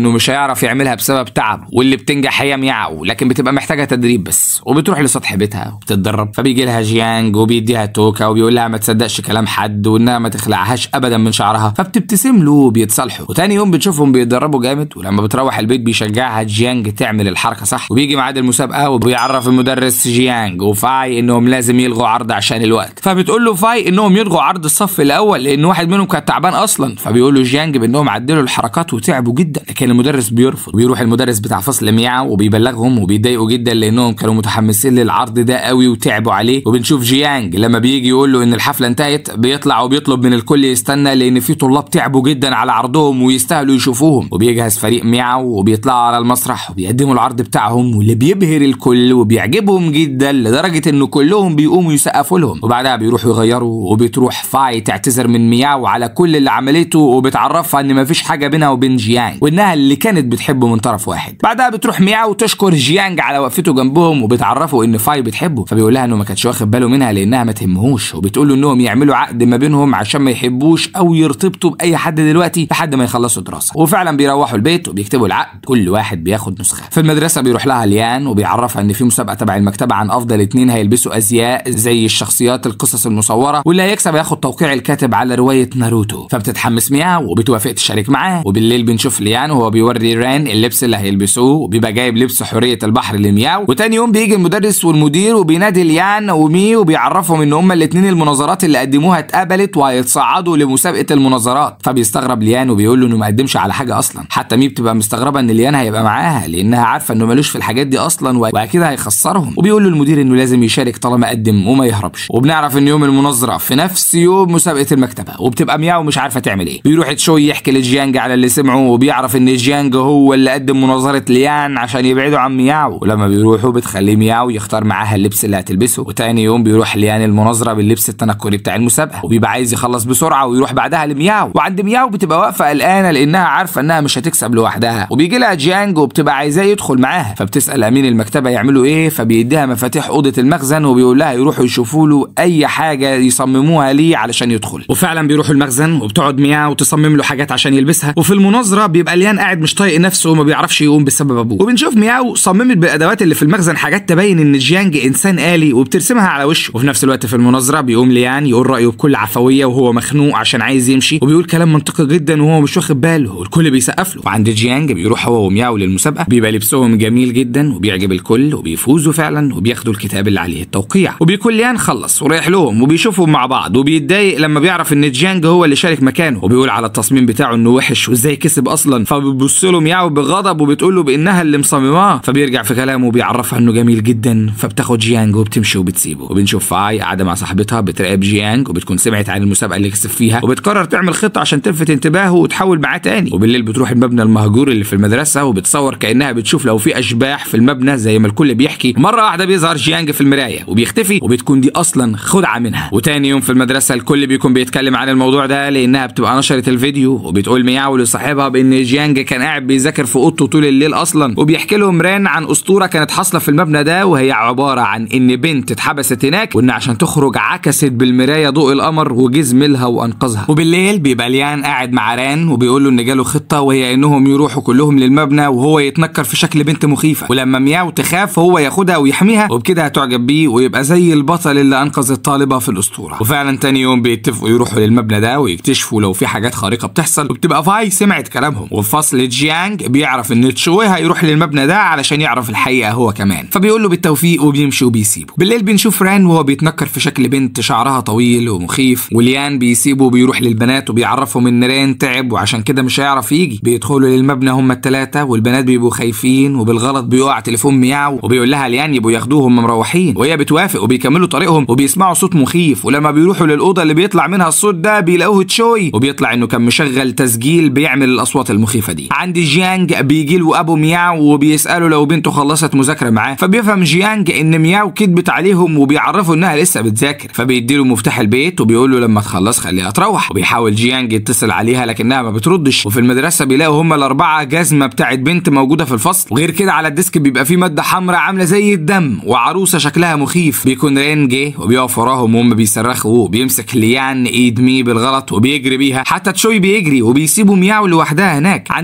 بيعرف يعملها بسبب تعب واللي بتنجح هي مياو لكن بتبقى محتاجه تدريب بس وبتروح لسطح بيتها وبتتدرب فبيجي لها جيانج وبيديها توكا وبيقول لها ما تصدقش كلام حد وانها ما تخلعهاش ابدا من شعرها فبتبتسم له وبيتصالحوا وتاني يوم بتشوفهم بيتدربوا جامد ولما بتروح البيت بيشجعها جيانج تعمل الحركه صح وبيجي ميعاد المسابقه وبيعرف المدرس جيانج وفاي انهم لازم يلغوا عرض عشان الوقت فبتقول له فاي انهم يلغوا عرض الصف الاول لان واحد منهم كان تعبان اصلا فبيقول له جيانج بانهم عدلوا الحركات وتعبوا جدا لكن المدرس بيرفض وبيروح المدرس بتاع فصل مياو وبيبلغهم وبيضايقوا جدا لانهم كانوا متحمسين للعرض ده قوي وتعبوا عليه وبنشوف جيانج لما بيجي يقول له ان الحفله انتهت بيطلع وبيطلب من الكل يستنى لان في طلاب تعبوا جدا على عرضهم ويستاهلوا يشوفوهم وبيجهز فريق مياو وبيطلعوا على المسرح وبيقدموا العرض بتاعهم واللي بيبهر الكل وبيعجبهم جدا لدرجه انه كلهم بيقوموا يسقفوا لهم وبعدها بيروحوا يغيروا وبتروح فاي تعتذر من مياو على كل اللي عملته وبتعرفها ان مفيش حاجه بينها وبين جيانج وانها اللي كانت بتحبه من طرف واحد بعدها بتروح مياو وتشكر جيانج على وقفته جنبهم وبتعرفه ان فاي بتحبه فبيقول لها انه ما كانش واخد باله منها لانها ما تهمهوش وبتقول له انهم يعملوا عقد ما بينهم عشان ما يحبوش او يرتبطوا باي حد دلوقتي لحد ما يخلصوا دراسه وفعلا بيروحوا البيت وبيكتبوا العقد كل واحد بياخد نسخه في المدرسه بيروح لها ليان وبيعرفها ان في مسابقه تبع المكتبه عن افضل اتنين هيلبسوا ازياء زي الشخصيات القصص المصوره واللي هيكسب هياخد توقيع الكاتب على روايه ناروتو فبتتحمس مياو وبتوافق تشارك معاه وبالليل بنشوف ليان وهو بيوري ران اللبس اللي هيلبسوه وبيبقى جايب لبس حوريه البحر لمياو وتاني يوم بيجي المدرس والمدير وبينادي ليان ومي وبيعرفهم ان هما الاتنين المناظرات اللي قدموها اتقبلت وهيتصعدوا لمسابقه المناظرات فبيستغرب ليان وبيقول له انه ما قدمش على حاجه اصلا حتى مي بتبقى مستغربه ان ليان هيبقى معاها لانها عارفه انه ملوش في الحاجات دي اصلا واكيد هيخسرهم وبيقول له المدير انه لازم يشارك طالما قدم وما يهربش وبنعرف ان يوم المناظره في نفس يوم مسابقه المكتبه وبتبقى مياو مش عارفه تعمل ايه بيروح تشوي يحكي لجيانج على اللي سمعه وبيعرف ان جيانج هو اللي قدم مناظره ليان عشان يبعدوا عن مياو ولما بيروحوا بتخليه مياو يختار معاها اللبس اللي هتلبسه وتاني يوم بيروح ليان المناظره باللبس التنكري بتاع المسابقه وبيبقى عايز يخلص بسرعه ويروح بعدها لمياو وعند مياو بتبقى واقفه قلقانه لانها عارفه انها مش هتكسب لوحدها وبيجي لها جيانج وبتبقى عايزاه يدخل معاها فبتسال امين المكتبه يعملوا ايه فبيديها مفاتيح اوضه المخزن وبيقول لها يروحوا يشوفوا له اي حاجه يصمموها ليه علشان يدخل وفعلا بيروحوا المخزن وبتقعد مياو تصمم له حاجات عشان يلبسها وفي المناظره بيبقى ليان قاعد مش طايق نفسه وما بيعرفش يقوم بسبب ابوه وبنشوف مياو صممت بالادوات اللي في المخزن حاجات تبين ان جيانج انسان آلي وبترسمها على وشه وفي نفس الوقت في المناظره بيقوم ليان يقول رايه بكل عفويه وهو مخنوق عشان عايز يمشي وبيقول كلام منطقي جدا وهو مش واخد باله والكل بيسقف له وعند جيانج بيروح هو ومياو للمسابقه بيبقى لبسهم جميل جدا وبيعجب الكل وبيفوزوا فعلا وبياخدوا الكتاب اللي عليه التوقيع وبيكون ليان خلص ورايح لهم وبيشوفهم مع بعض وبيتضايق لما بيعرف ان جيانج هو اللي شارك مكانه وبيقول على التصميم بتاعه انه وحش وازاي كسب اصلا فبيبص له مياو بغضب وبتقول له بانها اللي مصمماه فبيرجع في كلامه وبيعرفها انه جميل جدا فبتاخد جيانج وبتمشي وبتسيبه وبنشوف فاي قاعده مع صاحبتها بتراقب جيانج وبتكون سمعت عن المسابقه اللي كسب فيها وبتقرر تعمل خطه عشان تلفت انتباهه وتحول معاه تاني وبالليل بتروح المبنى المهجور اللي في المدرسه وبتصور كانها بتشوف لو في اشباح في المبنى زي ما الكل بيحكي مره واحده بيظهر جيانج في المرايه وبيختفي وبتكون دي اصلا خدعه منها وتاني يوم في المدرسه الكل بيكون بيتكلم عن الموضوع ده لانها بتبقى نشرت الفيديو وبتقول مياو لصاحبها بان جيانج كان قاعد بيذاكر في اوضته طول الليل اصلا وبيحكي لهم ران عن اسطوره كانت حاصله في المبنى ده وهي عباره عن ان بنت اتحبست هناك وان عشان تخرج عكست بالمرايه ضوء القمر وجه زميلها وانقذها وبالليل بيبقى ليان قاعد مع ران وبيقول له ان جاله خطه وهي انهم يروحوا كلهم للمبنى وهو يتنكر في شكل بنت مخيفه ولما مياو تخاف هو ياخدها ويحميها وبكده هتعجب بيه ويبقى زي البطل اللي انقذ الطالبه في الاسطوره وفعلا تاني يوم بيتفقوا يروحوا للمبنى ده ويكتشفوا لو في حاجات خارقه بتحصل وبتبقى فاي سمعت كلامهم وفي فصل جيانج بيعرف ان تشوي هيروح للمبنى ده علشان يعرف الحقيقه هو كمان فبيقول له بالتوفيق وبيمشي وبيسيبه بالليل بنشوف ران وهو بيتنكر في شكل بنت شعرها طويل ومخيف وليان بيسيبه وبيروح للبنات وبيعرفهم ان ران تعب وعشان كده مش هيعرف يجي بيدخلوا للمبنى هم الثلاثه والبنات بيبقوا خايفين وبالغلط بيقع تليفون مياو وبيقول لها ليان يبقوا ياخدوهم مروحين وهي بتوافق وبيكملوا طريقهم وبيسمعوا صوت مخيف ولما بيروحوا للاوضه اللي بيطلع منها الصوت ده بيلاقوه تشوي وبيطلع انه كان مشغل تسجيل بيعمل الاصوات المخيفه دي عند جيانج بيجي له ابو مياو وبيساله لو بنته خلصت مذاكره معاه فبيفهم جيانج ان مياو كدبت عليهم وبيعرفوا انها لسه بتذاكر فبيديله مفتاح البيت وبيقول له لما تخلص خليها تروح وبيحاول جيانج يتصل عليها لكنها ما بتردش وفي المدرسه بيلاقوا هما الاربعه جزمه بتاعت بنت موجوده في الفصل وغير كده على الديسك بيبقى في ماده حمراء عامله زي الدم وعروسه شكلها مخيف بيكون رين جه وبيقف وراهم وهم بيصرخوا وبيمسك ليان ايد مي بالغلط وبيجري بيها حتى تشوي بيجري وبيسيبوا مياو لوحدها هناك عند ليان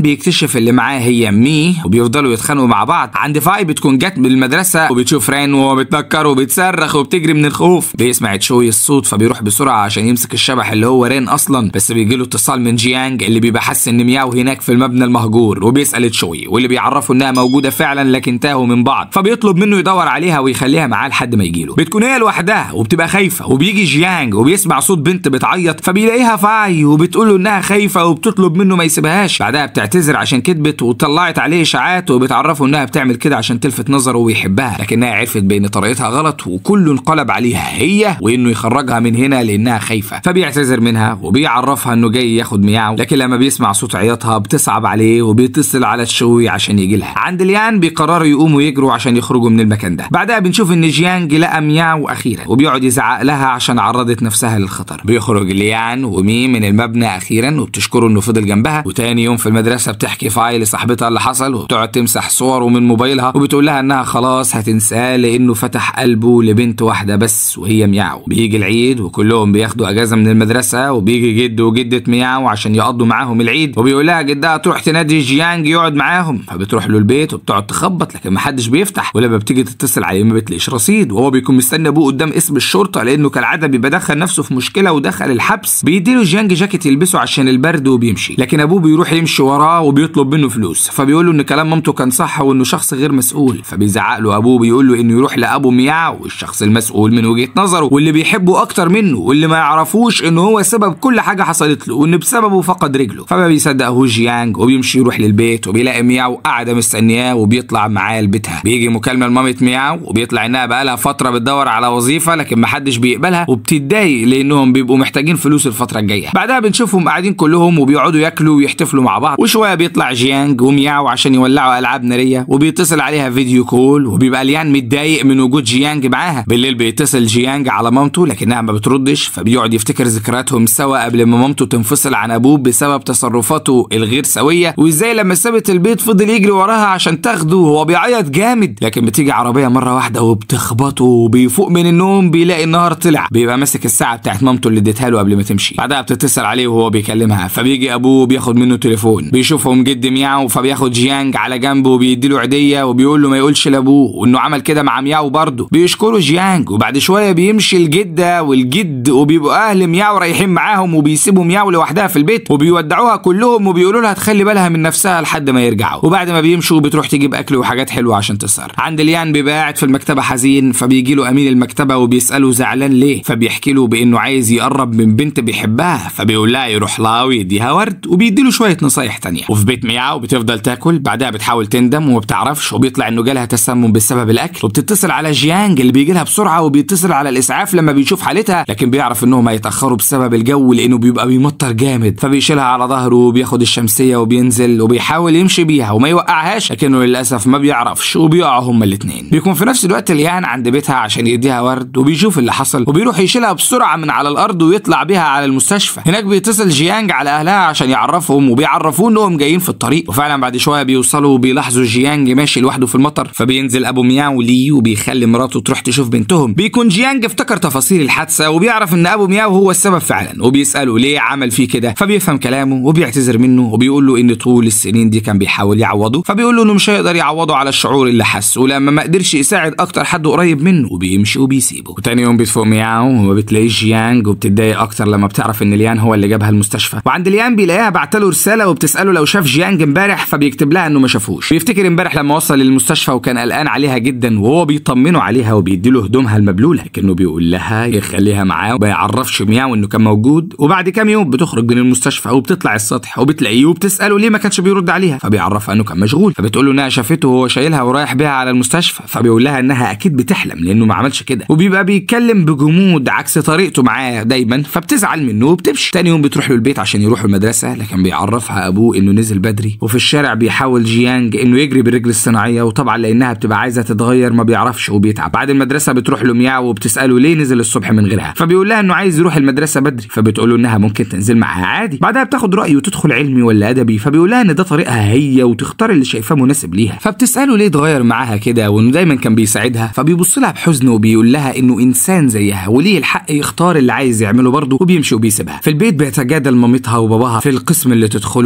بيكتشف اللي معاه هي مي وبيفضلوا يتخانقوا مع بعض عند فاي بتكون جت من المدرسه وبتشوف رين وهو بتنكر وبتصرخ وبتجري من الخوف بيسمع تشوي الصوت فبيروح بسرعه عشان يمسك الشبح اللي هو رين اصلا بس بيجي له اتصال من جيانج اللي بيبقى حاسس ان مياو هناك في المبنى المهجور وبيسال تشوي واللي بيعرفه انها موجوده فعلا لكن تاهوا من بعض فبيطلب منه يدور عليها ويخليها معاه لحد ما يجيله بتكون هي لوحدها وبتبقى خايفه وبيجي جيانج وبيسمع صوت بنت بتعيط فبيلاقيها فاي وبتقول له انها خايفه وبتطلب منه ما يسيبهاش بعدها بتعتذر عشان كدبت وطلعت عليه اشاعات وبتعرفه انها بتعمل كده عشان تلفت نظره ويحبها لكنها عرفت بان طريقتها غلط وكله انقلب عليها هي وانه يخرجها من هنا لانها خايفه فبيعتذر منها وبيعرفها انه جاي ياخد مياو لكن لما بيسمع صوت عياطها بتصعب عليه وبيتصل على تشوي عشان يجي لها عند ليان بيقرروا يقوموا يجروا عشان يخرجوا من المكان ده بعدها بنشوف ان جيانج لقى مياو اخيرا وبيقعد يزعق لها عشان عرضت نفسها للخطر بيخرج ليان ومي من المبنى اخيرا وبتشكره انه فضل جنبها وتاني يوم في المدرسه بتحكي فاي لصاحبتها اللي حصل وبتقعد تمسح صوره من موبايلها وبتقول لها انها خلاص هتنساه لانه فتح قلبه لبنت واحده بس وهي مياو بيجي العيد وكلهم بياخدوا اجازه من المدرسه وبيجي جد وجده مياو عشان يقضوا معاهم العيد وبيقول لها جدها تروح تنادي جيانج يقعد معاهم فبتروح له البيت وبتقعد تخبط لكن محدش بيفتح ولما بتيجي تتصل عليه ما بتلاقيش رصيد وهو بيكون مستني ابوه قدام اسم الشرطه لانه كالعاده بيبقى دخل نفسه في مشكله ودخل الحبس بيديله جيانج جاكيت يلبسه عشان البرد وبيمشي لكن ابوه بيروح يمشي وراه وبيطلب منه فلوس فبيقول له ان كلام مامته كان صح وانه شخص غير مسؤول فبيزعق له ابوه بيقول له انه يروح لابو مياو الشخص المسؤول من وجهه نظره واللي بيحبه اكتر منه واللي ما يعرفوش انه هو سبب كل حاجه حصلت له وان بسببه فقد رجله فما بيصدقهوش جيانج وبيمشي يروح للبيت وبيلاقي مياو قاعده مستنياه وبيطلع معاه لبيتها بيجي مكالمه لمامه مياو وبيطلع انها بقالها فتره بتدور على وظيفه لكن محدش بيقبلها وبتتضايق لانهم بيبقوا محتاجين فلوس الفتره الجايه بعدها بنشوفهم قاعدين كلهم وبيقعدوا ياكلوا ويحتفلوا مع بعض وشويه بيطلع جيانج ومياو عشان يولعوا العاب ناريه وبيتصل عليها فيديو كول وبيبقى ليان متضايق من وجود جيانج معاها بالليل بيتصل جيانج على مامته لكنها ما بتردش فبيقعد يفتكر ذكرياتهم سوا قبل ما مامته تنفصل عن ابوه بسبب تصرفاته الغير سويه وازاي لما سابت البيت فضل يجري وراها عشان تاخده وهو بيعيط جامد لكن بتيجي عربيه مره واحده وبتخبطه وبيفوق من النوم بيلاقي النهار طلع بيبقى ماسك الساعه بتاعت مامته اللي اديتها له قبل ما تمشي بعدها بتتصل عليه وهو بيكلمها فبيجي ابوه بياخد منه تليفون بيشوفهم جد مياو فبياخد جيانج على جنبه وبيديله عيديه وبيقول له ما يقولش لابوه وانه عمل كده مع مياو برضه بيشكروا جيانج وبعد شويه بيمشي الجده والجد وبيبقوا اهل مياو رايحين معاهم وبيسيبوا مياو لوحدها في البيت وبيودعوها كلهم وبيقولوا لها تخلي بالها من نفسها لحد ما يرجعوا وبعد ما بيمشوا بتروح تجيب اكل وحاجات حلوه عشان تسهر عند ليان بيبقى قاعد في المكتبه حزين فبيجي له امين المكتبه وبيساله زعلان ليه فبيحكي له بانه عايز يقرب من بنت بيحبها فبيقول لها يروح لها ويديها ورد وبيدي له شويه نصايح تانية وفي بيت مياو بتفضل تاكل بعدها بتحاول تندم وما بتعرفش وبيطلع انه جالها تسمم بسبب الاكل وبتتصل على جيانج اللي بيجي لها بسرعه وبيتصل على الاسعاف لما بيشوف حالتها لكن بيعرف انهم هيتاخروا بسبب الجو لانه بيبقى بيمطر جامد فبيشيلها على ظهره وبياخد الشمسيه وبينزل وبيحاول يمشي بيها وما يوقعهاش لكنه للاسف ما بيعرفش وبيقعوا هما الاثنين بيكون في نفس الوقت ليان عند بيتها عشان يديها ورد وبيشوف اللي حصل وبيروح يشيلها بسرعه من على الارض ويطلع بيها على المستشفى هناك بيتصل جيانج على اهلها عشان يعرفهم وبيعرفوه انهم جايين في الطريق وفعلا بعد شويه بيوصلوا وبيلاحظوا جيانج ماشي لوحده في المطر فبينزل ابو مياو ليه وبيخلي مراته تروح تشوف بنتهم بيكون جيانج افتكر تفاصيل الحادثه وبيعرف ان ابو مياو هو السبب فعلا وبيساله ليه عمل فيه كده فبيفهم كلامه وبيعتذر منه وبيقول له ان طول السنين دي كان بيحاول يعوضه فبيقول له انه مش هيقدر يعوضه على الشعور اللي حسه ولما ما قدرش يساعد اكتر حد قريب منه وبيمشي وبيسيبه وتاني يوم بتفوق مياو وما بتلاقيش جيانج وبتتضايق اكتر لما بتعرف ان ليان هو اللي جابها المستشفى وعند ليان بيلاقيها بعت له رساله وبتساله لو شاف جيانج امبارح فبيكتب لها انه ما شافوش بيفتكر امبارح لما وصل للمستشفى وكان قلقان عليها جدا وهو بيطمنه عليها وبيدي له هدومها المبلوله لكنه بيقول لها يخليها معاه وما يعرفش مياو انه كان موجود وبعد كام يوم بتخرج من المستشفى وبتطلع السطح وبتلاقيه وبتساله ليه ما كانش بيرد عليها فبيعرفها انه كان مشغول فبتقول له انها شافته وهو شايلها ورايح بيها على المستشفى فبيقول لها انها اكيد بتحلم لانه ما عملش كده وبيبقى بيتكلم بجمود عكس طريقته معاه دايما فبتزعل منه وبتمشي تاني يوم بتروح له البيت عشان يروحوا المدرسه لكن بيعرفها ابوه انه نزل بدري وفي الشارع بيحاول جيانج انه يجري بالرجل الصناعيه وطبعا لانها بتبقى عايزه تتغير ما بيعرفش وبيتعب بعد المدرسه بتروح له مياو وبتساله ليه نزل الصبح من غيرها فبيقول لها انه عايز يروح المدرسه بدري فبتقول له انها ممكن تنزل معاها عادي بعدها بتاخد رايه وتدخل علمي ولا ادبي فبيقول لها ان ده طريقها هي وتختار اللي شايفاه مناسب ليها فبتساله ليه اتغير معاها كده وانه دايما كان بيساعدها فبيبص لها بحزن وبيقول لها انه انسان زيها وليه الحق يختار اللي عايز يعمله برضه وبيمشي وبيسيبها في البيت بيتجادل مامتها وباباها في القسم اللي تدخله لان مامتها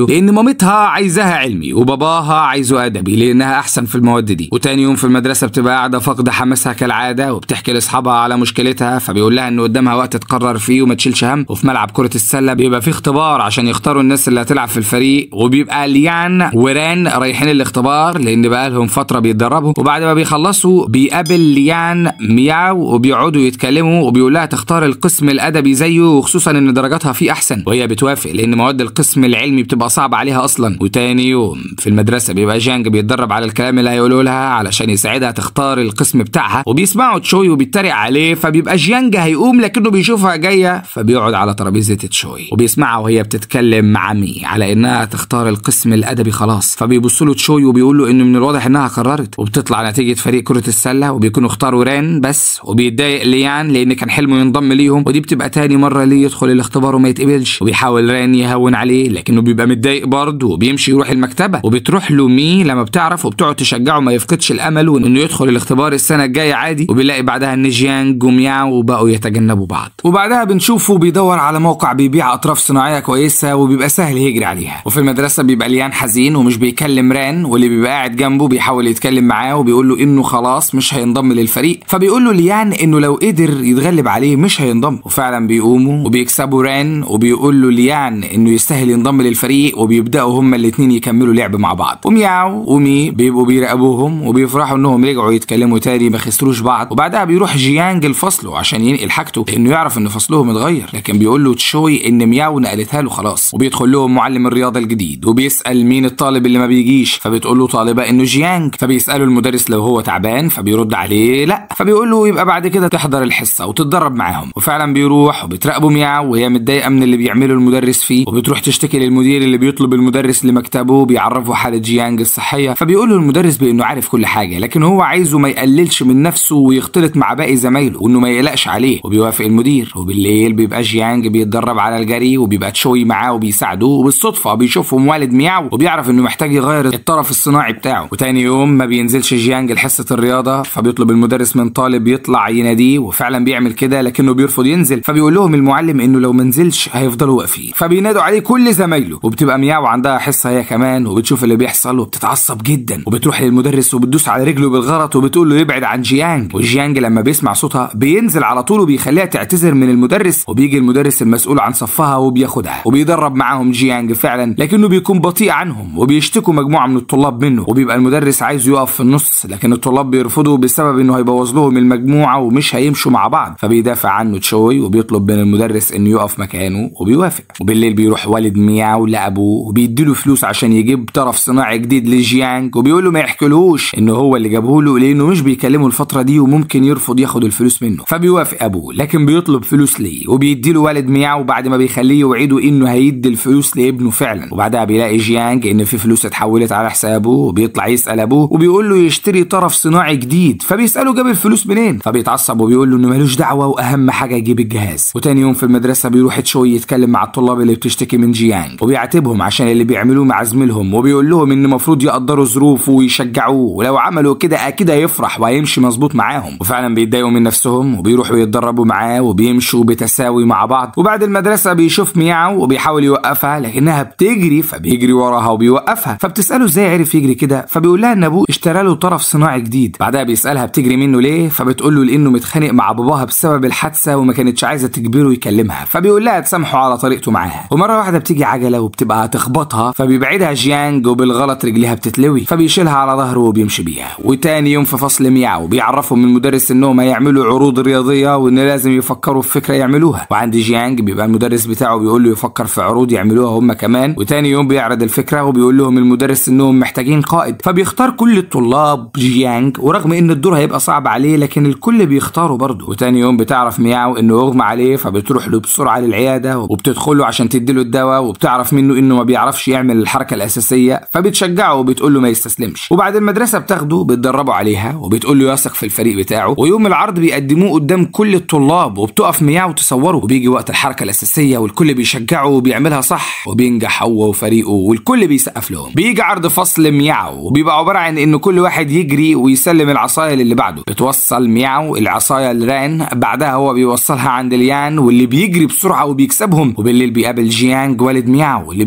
مامتها عايزاها علمي وباباها عايزه ادبي لانها احسن في المواد دي وتاني يوم في المدرسه بتبقى قاعده فاقده حماسها كالعاده وبتحكي لاصحابها على مشكلتها فبيقول لها ان قدامها وقت تقرر فيه وما تشيلش هم وفي ملعب كره السله بيبقى في اختبار عشان يختاروا الناس اللي هتلعب في الفريق وبيبقى ليان وران رايحين الاختبار لان بقى لهم فتره بيتدربوا وبعد ما بيخلصوا بيقابل ليان مياو وبيقعدوا يتكلموا وبيقول لها تختار القسم الادبي زيه وخصوصا ان درجاتها فيه احسن وهي بتوافق لان مواد القسم العلمي بتبقى صعبه عليها اصلا وتاني يوم في المدرسه بيبقى جانج بيتدرب على الكلام اللي هيقوله لها علشان يساعدها تختار القسم بتاعها وبيسمعوا تشوي وبيتريق عليه فبيبقى جيانج هيقوم لكنه بيشوفها جايه فبيقعد على ترابيزه تشوي وبيسمعها وهي بتتكلم مع مي على انها تختار القسم الادبي خلاص فبيبص له تشوي وبيقول له انه من الواضح انها قررت وبتطلع نتيجه فريق كره السله وبيكونوا اختاروا رين بس وبيتضايق ليان لان كان حلمه ينضم ليهم ودي بتبقى تاني مره ليه يدخل الاختبار وما يتقبلش وبيحاول رين يهون عليه لكنه بيبقى متضايق برضه وبيمشي يروح المكتبه وبتروح له مي لما بتعرف وبتقعد تشجعه ما يفقدش الامل وانه يدخل الاختبار السنه الجايه عادي وبنلاقي بعدها ان جيانج ومياو وبقوا يتجنبوا بعض وبعدها بنشوفه بيدور على موقع بيبيع اطراف صناعيه كويسه وبيبقى سهل يجري عليها وفي المدرسه بيبقى ليان حزين ومش بيكلم ران واللي بيبقى قاعد جنبه بيحاول يتكلم معاه وبيقول له انه خلاص مش هينضم للفريق فبيقول له ليان انه لو قدر يتغلب عليه مش هينضم وفعلا بيقوموا وبيكسبوا ران وبيقول له ليان انه يستاهل ينضم للفريق وبيبداوا هما الاثنين يكملوا لعب مع بعض ومياو ومي بيبقوا بيراقبوهم وبيفرحوا انهم رجعوا يتكلموا تاني ما خسروش بعض وبعدها بيروح جيانج لفصله عشان ينقل حاجته لانه يعرف ان فصلهم اتغير لكن بيقول له تشوي ان مياو نقلتها له خلاص وبيدخل لهم معلم الرياضه الجديد وبيسال مين الطالب اللي ما بيجيش فبتقول له طالبه انه جيانج فبيساله المدرس لو هو تعبان فبيرد عليه لا فبيقول له يبقى بعد كده تحضر الحصه وتتدرب معاهم وفعلا بيروح وبتراقبه مياو وهي متضايقه من اللي بيعمله المدرس فيه وبتروح تشتكي للمدير اللي بيطلب المدرس لمكتبه بيعرفه حاله جيانج الصحيه فبيقول له المدرس بانه عارف كل حاجه لكن هو عايزه ما يقللش من نفسه ويختلط مع باقي زمايله وانه ما يقلقش عليه وبيوافق المدير وبالليل بيبقى جيانج بيتدرب على الجري وبيبقى تشوي معاه وبيساعده وبالصدفه بيشوفهم والد مياو وبيعرف انه محتاج يغير الطرف الصناعي بتاعه وتاني يوم ما بينزلش جيانج لحصه الرياضه فبيطلب المدرس من طالب يطلع يناديه وفعلا بيعمل كده لكنه بيرفض ينزل فبيقول لهم المعلم انه لو ما نزلش هيفضلوا واقفين فبينادوا عليه كل زمايله وبتبقى مياو عندها حصه هي كمان وبتشوف اللي بيحصل وبتتعصب جدا وبتروح للمدرس وبتدوس على رجله بالغلط وبتقول له يبعد عن جيانج وجيانج لما بيسمع صوتها بينزل على طول وبيخليها تعتذر من المدرس وبيجي المدرس المسؤول عن صفها وبياخدها وبيدرب معاهم جيانج فعلا لكنه بيكون بطيء عنهم وبيشتكوا مجموعه من الطلاب منه وبيبقى المدرس عايزه يقف في النص لكن الطلاب بيرفضوا بسبب انه هيبوظ لهم المجموعه ومش هيمشوا مع بعض فبيدافع عنه تشوي وبيطلب من المدرس انه يقف مكانه وبيوافق وبالليل بيروح والد مياو لابوه وبيديله فلوس عشان يجيب طرف صناعي جديد لجيانج وبيقول له ما يحكيلهوش انه هو اللي جابه له لانه مش بيكلمه الفتره دي وممكن يرفض ياخد الفلوس منه فبيوافق ابوه لكن بيطلب فلوس ليه وبيديله والد مياو بعد ما بيخليه يوعده انه هيدي الفلوس لابنه فعلا وبعدها بيلاقي جيانج ان في فلوس اتحولت على حسابه وبيطلع يسال ابوه وبيقول له يشتري طرف صناعي جديد فبيساله جاب الفلوس منين فبيتعصب وبيقول له انه ملوش دعوه واهم حاجه يجيب الجهاز وتاني يوم في المدرسه بيروح تشوي يتكلم مع الطلاب اللي بتشتكي من جيانج وبيعاتبهم عشان اللي بيعملوه مع زميلهم وبيقول لهم ان المفروض يقدروا ظروفه ويشجعوه ولو عملوا كده اكيد هيفرح وهيمشي مظبوط معاهم وفعلا بيتضايقوا من نفسهم وبيروحوا يتدربوا معاه وبيمشوا بتساوي مع بعض وبعد المدرسه بيشوف مياو وبيحاول يوقفها لكنها بتجري فبيجري وراها وبيوقفها فبتساله ازاي عرف يجري كده فبيقول لها ان ابوه اشترى له طرف صناعي جديد بعدها بيسالها بتجري منه ليه فبتقول له لانه متخانق مع باباها بسبب الحادثه وما كانتش عايزه تجبره يكلمها فبيقول لها تسامحه على طريقته معاها ومره واحده بتيجي عجله وبتبقى تخبطها فبيبعدها جيانج وبالغلط رجليها بتتلوي فبيشيلها على ظهره وبيمشي بيها وتاني يوم في فصل مياو بيعرفهم المدرس انهم هيعملوا عروض رياضيه وان لازم يفكروا في فكره يعملوها وعند جيانج بيبقى المدرس بتاعه بيقول له يفكر في عروض يعملوها هم كمان وتاني يوم بيعرض الفكره وبيقول لهم المدرس انهم محتاجين قائد فبيختار كل الطلاب جيانج ورغم ان الدور هيبقى صعب عليه لكن الكل بيختاره برضه وتاني يوم بتعرف مياو انه اغمى عليه فبتروح له بسرعه للعياده وبتدخل له عشان تديله الدواء وبتعرف منه انه ما بيعرفش يعمل الحركه الاساسيه فبتشجعه وبتقول له ما يستسلمش وبعد المدرسه بتاخده بتدربوا عليها وبتقول له يثق في الفريق بتاعه ويوم العرض بيقدموه قدام كل الطلاب وبتقف مياو تصوره وبيجي وقت الحركه الاساسيه والكل بيشجعه وبيعملها صح وبينجح هو وفريقه والكل بيسقف لهم بيجي عرض فصل مياو وبيبقى عباره عن ان كل واحد يجري ويسلم العصايه للي بعده بتوصل مياو العصايه لران بعدها هو بيوصلها عند ليان واللي بيجري بسرعه وبيكسبهم وبالليل بيقابل جيانج والد مياو اللي بياخده معاه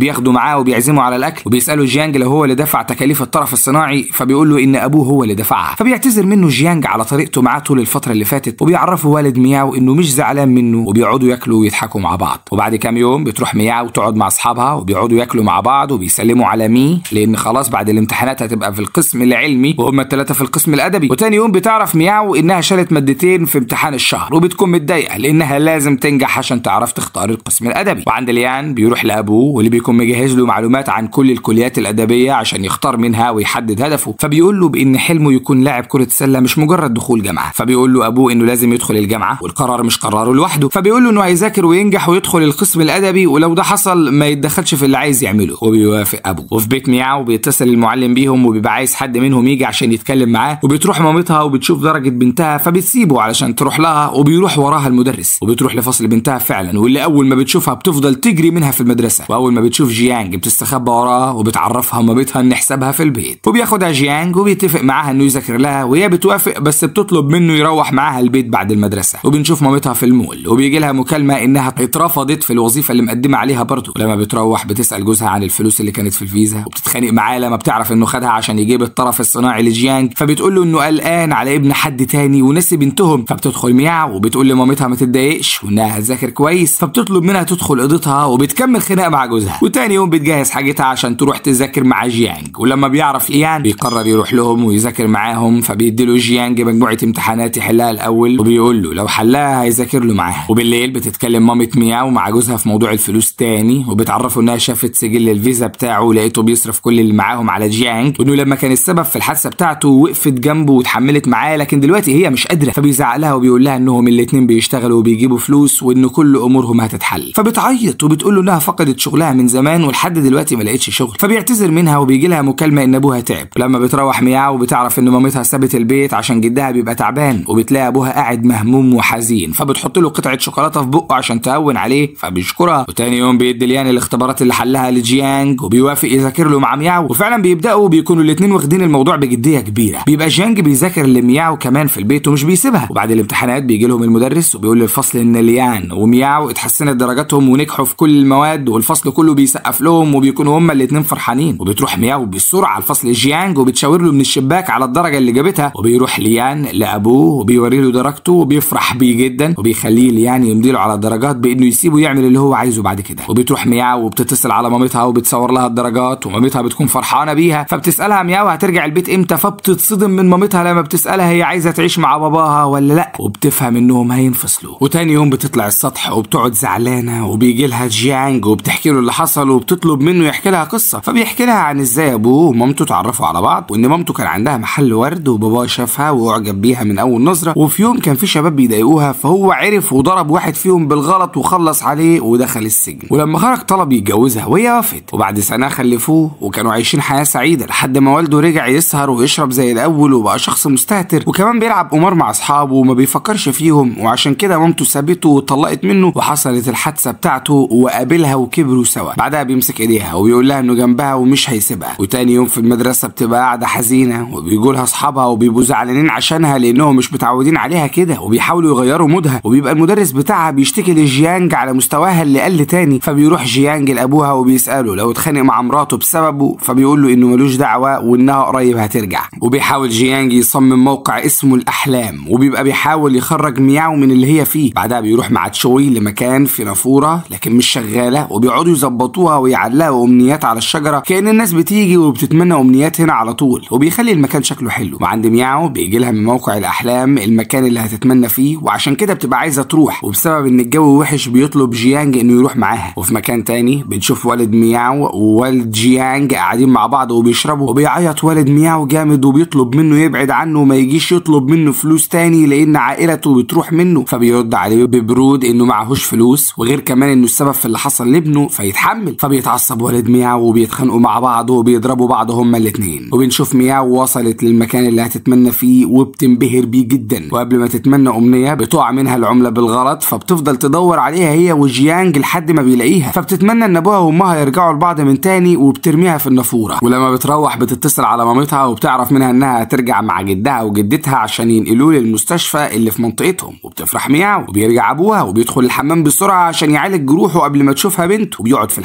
معاه وبيعزموا على الاكل وبيسالوا جيانج لو هو اللي دفع تكاليف الطرف الصناعي فبيقول له ان ابوه هو اللي دفعها فبيعتذر منه جيانج على طريقته معاه طول الفتره اللي فاتت وبيعرفوا والد مياو انه مش زعلان منه وبيقعدوا ياكلوا ويضحكوا مع بعض وبعد كام يوم بتروح مياو تقعد مع اصحابها وبيقعدوا ياكلوا مع بعض وبيسلموا على مي لان خلاص بعد الامتحانات هتبقى في القسم العلمي وهم الثلاثه في القسم الادبي وتاني يوم بتعرف مياو انها شالت مادتين في امتحان الشهر وبتكون متضايقه لانها لازم تنجح عشان تعرف تختار القسم الادبي وعند ليان بيروح لابوه واللي بيكون مجهز له معلومات عن كل الكليات الادبيه عشان يختار منها ويحدد هدفه فبيقول له بان حلمه يكون لاعب كره سله مش مجرد دخول جامعه فبيقول له ابوه انه لازم يدخل الجامعه والقرار مش قراره لوحده فبيقول له انه هيذاكر وينجح ويدخل القسم الادبي ولو ده حصل ما يتدخلش في اللي عايز يعمله وبيوافق ابوه وفي بيت مياو بيتصل المعلم بيهم وبيبقى عايز حد منهم يجي عشان يتكلم معاه وبتروح مامتها وبتشوف درجه بنتها فبتسيبه علشان تروح لها وبيروح وراها المدرس وبتروح لفصل بنتها فعلا واللي اول ما بتشوفها بتفضل تجري منها في المدرسه واول ما بتشوف جيانج بتستخبى وراها وبتعرفها مامتها ان حسابها في البيت وبياخدها جيانج وبيتفق معاها انه يذاكر لها وهي بتوافق بس بتطلب منه يروح معاها البيت بعد المدرسه وبنشوف مامتها في المول وبيجي لها مكالمه انها اترفضت في الوظيفه اللي مقدمه عليها برضه ولما بتروح بتسال جوزها عن الفلوس اللي كانت في الفيزا وبتتخانق معاه لما بتعرف انه خدها عشان يجيب الطرف الصناعي لجيانج فبتقول له انه قلقان على ابن حد تاني ونسي بنتهم فبتدخل مياو وبتقول لمامتها ما تتضايقش وانها هتذاكر كويس فبتطلب منها تدخل اوضتها وبتكمل خناقه مع جوزها وتاني يوم بتجهز حاجتها عشان تروح تذاكر مع جيانج ولما بيعرف ليان بيقرر يروح لهم ويذاكر معاهم فبيديله جيانج مجموعه امتحانات يحلها الاول وبيقول له لو حلها هيذاكر له معاها وبالليل بتتكلم مامة مياو مع جوزها في موضوع الفلوس تاني وبتعرفه انها شافت سجل الفيزا بتاعه لقيته بيصرف كل اللي معاهم على جيانج وانه لما كان السبب في الحادثه بتاعته وقفت جنبه واتحملت معاه لكن دلوقتي هي مش قادره فبيزعق لها وبيقول لها انهم الاتنين بيشتغلوا وبيجيبوا فلوس وان كل امورهم هتتحل فبتعيط وبتقول له انها فقدت شغلها من زمان ولحد دلوقتي ما لقتش شغل فبيعتذر منها وبيجي لها مكالمه ان ابوها تعب ولما بتروح مياو بتعرف ان مامتها سابت البيت عشان جدها بيبقى تعبان وبتلاقي ابوها قاعد مهموم وحزين فبتحط له قطعه شوكولاته في بقه عشان تهون عليه فبيشكرها وتاني يوم بيدي ليان الاختبارات اللي حلها لجيانج وبيوافق يذاكر له مع مياو وفعلا بيبداوا بيكونوا الاثنين واخدين الموضوع بجديه كبيره بيبقى جيانج بيذاكر لمياو كمان في البيت ومش بيسيبها وبعد الامتحانات بيجي لهم المدرس وبيقول للفصل ان ليان ومياو اتحسنت درجاتهم ونجحوا في كل المواد والفصل كله بيسقف لهم وبيكونوا هما الاثنين فرحانين وبتروح مياو بسرعه على الفصل جيانج وبتشاور له من الشباك على الدرجه اللي جابتها وبيروح ليان لابوه وبيوري له درجته وبيفرح بيه جدا وبيخليه ليان يمضي له على الدرجات بانه يسيبه يعمل اللي هو عايزه بعد كده وبتروح مياو وبتتصل على مامتها وبتصور لها الدرجات ومامتها بتكون فرحانه بيها فبتسالها مياو هترجع البيت امتى فبتتصدم من مامتها لما بتسالها هي عايزه تعيش مع باباها ولا لا وبتفهم انهم هينفصلوا وتاني يوم بتطلع السطح وبتقعد زعلانه وبيجي لها جيانج وبتحكي له اللي حصل وبتطلب منه يحكي لها قصه فبيحكي لها عن ازاي ابوه ومامته اتعرفوا على بعض وان مامته كان عندها محل ورد وباباه شافها واعجب بيها من اول نظره وفي يوم كان في شباب بيضايقوها فهو عرف وضرب واحد فيهم بالغلط وخلص عليه ودخل السجن ولما خرج طلب يتجوزها وهي وافت وبعد سنه خلفوه وكانوا عايشين حياه سعيده لحد ما والده رجع يسهر ويشرب زي الاول وبقى شخص مستهتر وكمان بيلعب قمار مع اصحابه وما بيفكرش فيهم وعشان كده مامته سابته وطلقت منه وحصلت الحادثه بتاعته وقابلها وكبروا سوا بعدها بيمسك ايديها وبيقول لها انه جنبها ومش هيسيبها وتاني يوم في المدرسه بتبقى قاعده حزينه وبيجوا لها اصحابها وبيبقوا زعلانين عشانها لانهم مش متعودين عليها كده وبيحاولوا يغيروا مودها وبيبقى المدرس بتاعها بيشتكي لجيانج على مستواها اللي قل تاني فبيروح جيانج لابوها وبيساله لو اتخانق مع مراته بسببه فبيقول له انه ملوش دعوه وانها قريب هترجع وبيحاول جيانج يصمم موقع اسمه الاحلام وبيبقى بيحاول يخرج مياو من اللي هي فيه بعدها بيروح مع تشوي لمكان في نافوره لكن مش شغاله وبيقعدوا يظبطوها ويعلقوا امنيات على الشجره كان الناس بتيجي وبتتمنى امنيات هنا على طول وبيخلي المكان شكله حلو وعند مياو بيجي لها من موقع الاحلام المكان اللي هتتمنى فيه وعشان كده بتبقى عايزه تروح وبسبب ان الجو وحش بيطلب جيانج انه يروح معاها وفي مكان تاني بنشوف والد مياو ووالد جيانج قاعدين مع بعض وبيشربوا وبيعيط والد مياو جامد وبيطلب منه يبعد عنه وما يجيش يطلب منه فلوس تاني لان عائلته بتروح منه فبيرد عليه ببرود انه معهوش فلوس وغير كمان انه السبب في اللي حصل لابنه فيتحمل فبيتعصب والد مياو وبيتخانقوا مع بعض وبيضربوا بعض هما الاتنين وبنشوف مياو وصلت للمكان اللي هتتمنى فيه وبتنبهر بيه جدا وقبل ما تتمنى امنيه بتقع منها العمله بالغلط فبتفضل تدور عليها هي وجيانج لحد ما بيلاقيها فبتتمنى ان ابوها وامها يرجعوا لبعض من تاني وبترميها في النافوره ولما بتروح بتتصل على مامتها وبتعرف منها انها هترجع مع جدها وجدتها عشان ينقلوه للمستشفى اللي في منطقتهم وبتفرح مياو وبيرجع ابوها وبيدخل الحمام بسرعه عشان يعالج جروحه قبل ما تشوفها بنته وبيقعد في الحمام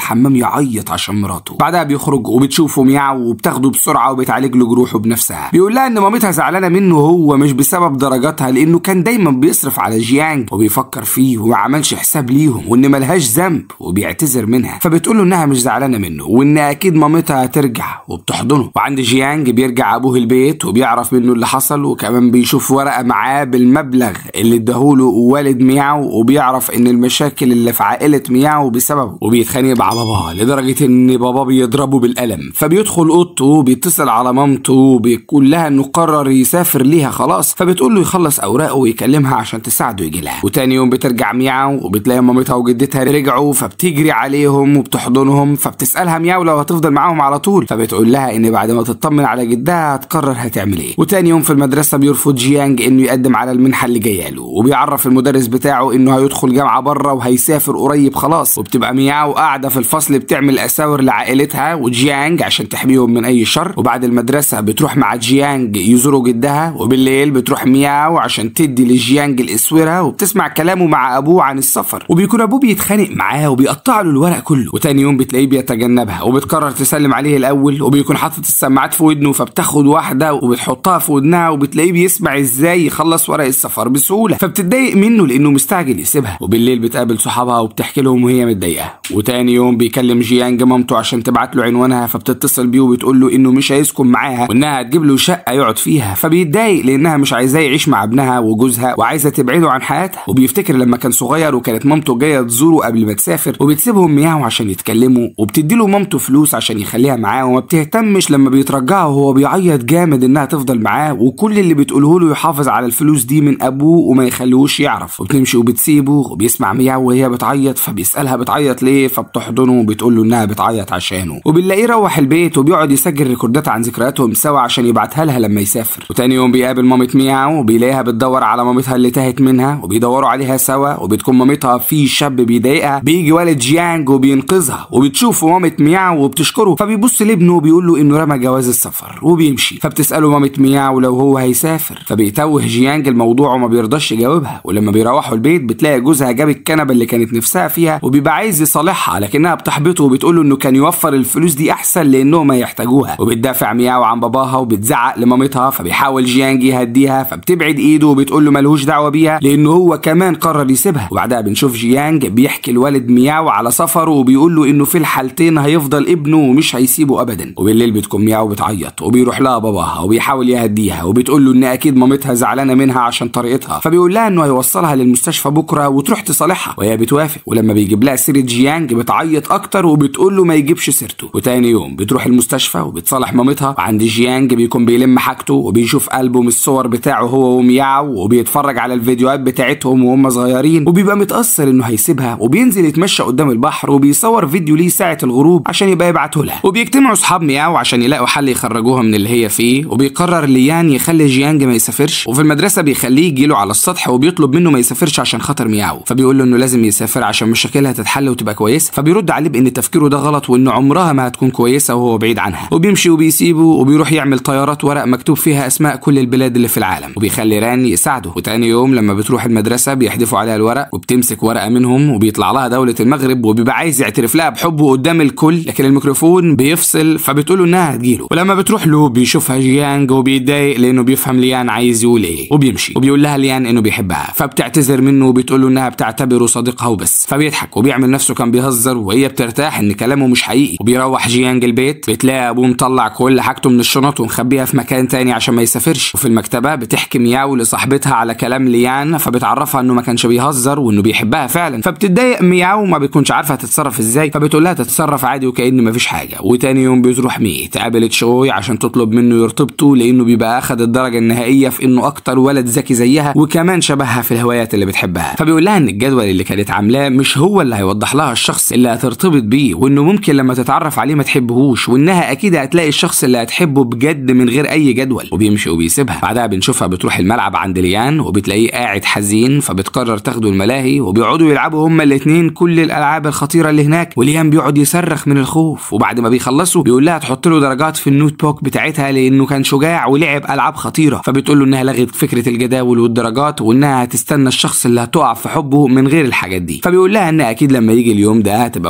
بيعيط عشان مراته بعدها بيخرج وبتشوفه مياو وبتاخده بسرعه وبتعالج له جروحه بنفسها بيقول لها ان مامتها زعلانه منه هو مش بسبب درجاتها لانه كان دايما بيصرف على جيانج وبيفكر فيه وما عملش حساب ليهم وان ملهاش ذنب وبيعتذر منها فبتقول له انها مش زعلانه منه وان اكيد مامتها هترجع وبتحضنه وعند جيانج بيرجع ابوه البيت وبيعرف منه اللي حصل وكمان بيشوف ورقه معاه بالمبلغ اللي اداهوله والد مياو وبيعرف ان المشاكل اللي في عائله مياو بسببه وبيتخانق مع باباه لدرجه ان باباه بيضربه بالقلم فبيدخل اوضته وبيتصل على مامته وبيقول لها انه قرر يسافر ليها خلاص فبتقول له يخلص اوراقه ويكلمها عشان تساعده يجي لها وتاني يوم بترجع مياو وبتلاقي مامتها وجدتها رجعوا فبتجري عليهم وبتحضنهم فبتسالها مياو لو هتفضل معاهم على طول فبتقول لها ان بعد ما تطمن على جدها هتقرر هتعمل ايه وتاني يوم في المدرسه بيرفض جيانج انه يقدم على المنحه اللي جايه له وبيعرف المدرس بتاعه انه هيدخل جامعه بره وهيسافر قريب خلاص وبتبقى مياو قاعده في الفصل بتعمل اساور لعائلتها وجيانج عشان تحميهم من اي شر وبعد المدرسه بتروح مع جيانج يزوروا جدها وبالليل بتروح مياو عشان تدي لجيانج الاسوره وبتسمع كلامه مع ابوه عن السفر وبيكون ابوه بيتخانق معاه وبيقطع له الورق كله وتاني يوم بتلاقيه بيتجنبها وبتقرر تسلم عليه الاول وبيكون حاطط السماعات في ودنه فبتاخد واحده وبتحطها في ودنها وبتلاقيه بيسمع ازاي يخلص ورق السفر بسهوله فبتتضايق منه لانه مستعجل يسيبها وبالليل بتقابل صحابها وبتحكي لهم وهي متضايقه وتاني يوم بيكلم جيانج مامته عشان تبعت له عنوانها فبتتصل بيه وبتقول له انه مش هيسكن معاها وانها هتجيب له شقه يقعد فيها فبيتضايق لانها مش عايزاه يعيش مع ابنها وجوزها وعايزه تبعده عن حياتها وبيفتكر لما كان صغير وكانت مامته جايه تزوره قبل ما تسافر وبتسيبهم مياو عشان يتكلموا وبتدي له مامته فلوس عشان يخليها معاه وما بتهتمش لما بيترجعه وهو بيعيط جامد انها تفضل معاه وكل اللي بتقوله له يحافظ على الفلوس دي من ابوه وما يخليهوش يعرف وبتمشي وبتسيبه وبيسمع مياو وهي بتعيط فبيسالها بتعيط ليه فبتحضنه وبتقول له انها بتعيط عشانه وبنلاقيه روح البيت وبيقعد يسجل ريكوردات عن ذكرياتهم سوا عشان يبعتها لها لما يسافر وتاني يوم بيقابل مامة مياو وبيلاقيها بتدور على مامتها اللي تاهت منها وبيدوروا عليها سوا وبتكون مامتها في شاب بيضايقها بيجي ولد جيانج وبينقذها وبتشوف مامة مياو وبتشكره فبيبص لابنه وبيقول له انه رمى جواز السفر وبيمشي فبتساله مامة مياو لو هو هيسافر فبيتوه جيانج الموضوع وما بيرضاش يجاوبها ولما بيروحوا البيت بتلاقي جوزها جاب الكنبه اللي كانت نفسها فيها وبيبقى عايز يصالحها لكنها بتحبطه وبتقول له انه كان يوفر الفلوس دي احسن لانهم هيحتاجوها وبتدافع مياو عن باباها وبتزعق لمامتها فبيحاول جيانج يهديها فبتبعد ايده وبتقول له ملهوش دعوه بيها لانه هو كمان قرر يسيبها وبعدها بنشوف جيانج بيحكي الوالد مياو على سفره وبيقول له انه في الحالتين هيفضل ابنه ومش هيسيبه ابدا وبالليل بتكون مياو بتعيط وبيروح لها باباها وبيحاول يهديها وبتقول له ان اكيد مامتها زعلانه منها عشان طريقتها فبيقول لها انه هيوصلها للمستشفى بكره وتروح تصالحها وهي بتوافق ولما بيجيب لها سيره جيانج بتعيط اكتر وبتقول له ما يجيبش سيرته وتاني يوم بتروح المستشفى وبتصالح مامتها وعند جيانج بيكون بيلم حاجته وبيشوف ألبوم الصور بتاعه هو ومياو وبيتفرج على الفيديوهات بتاعتهم وهم صغيرين وبيبقى متأثر انه هيسيبها وبينزل يتمشى قدام البحر وبيصور فيديو ليه ساعة الغروب عشان يبقى يبعته لها وبيجتمعوا اصحاب مياو عشان يلاقوا حل يخرجوها من اللي هي فيه وبيقرر ليان يخلي جيانج ما يسافرش وفي المدرسة بيخليه يجيله على السطح وبيطلب منه ما يسافرش عشان خاطر مياو فبيقول له انه لازم يسافر عشان مشاكلها تتحل وتبقى كويسة فبيرد عليه بان تفكيره ده غلط وان عمرها ما هتكون كويسة وهو بعيد عنها وبيمشي وبيسيبه وبيروح يعمل طيارات ورق مكتوب فيها اسماء كل البلاد اللي في العالم وبيخلي ران يساعده وتاني يوم لما بتروح المدرسة بيحدفوا عليها الورق وبتمسك ورقة منهم وبيطلع لها دولة المغرب وبيبقى عايز يعترف لها بحبه قدام الكل لكن الميكروفون بيفصل فبتقول له انها هتجيله ولما بتروح له بيشوفها جيانج وبيتضايق لانه بيفهم ليان عايز يقول ايه وبيمشي وبيقول لها ليان انه بيحبها فبتعتذر منه وبتقول له انها بتعتبره صديقها وبس فبيضحك وبيعمل نفسه كان بيهزر وهي بترتاح ان كلامه مش حقيقي وبيروح جيانج البيت بتلاقي ابوه مطلع كل حاجته من الشنط ومخبيها في مكان تاني عشان ما يسافرش وفي المكتبه بتحكي مياو لصاحبتها على كلام ليان فبتعرفها انه ما كانش بيهزر وانه بيحبها فعلا فبتتضايق مياو وما بتكونش عارفه تتصرف ازاي فبتقول لها تتصرف عادي وكأن مفيش حاجه وتاني يوم بتروح مي تقابل تشوي عشان تطلب منه يرتبطوا لانه بيبقى اخد الدرجه النهائيه في انه اكتر ولد ذكي زيها وكمان شبهها في الهوايات اللي بتحبها فبيقول لها ان الجدول اللي كانت عاملاه مش هو اللي هيوضح لها الشخص اللي هترتبط بيه وانه ممكن لما تتعرف عليه ما تحبهوش وانها اكيد هتلاقي الشخص اللي هتحبه بجد من غير اي جدول وبيمشي وبيسيبها بعدها بنشوفها بتروح الملعب عند ليان وبتلاقيه قاعد حزين فبتقرر تاخده الملاهي وبيقعدوا يلعبوا هما الاثنين كل الالعاب الخطيره اللي هناك وليان بيقعد يصرخ من الخوف وبعد ما بيخلصوا بيقول لها تحط له درجات في النوت بوك بتاعتها لانه كان شجاع ولعب العاب خطيره فبتقول له انها لغت فكره الجداول والدرجات وانها هتستنى الشخص اللي هتقع في حبه من غير الحاجات دي فبيقول لها ان اكيد لما يجي اليوم ده هتبقى مبسوطه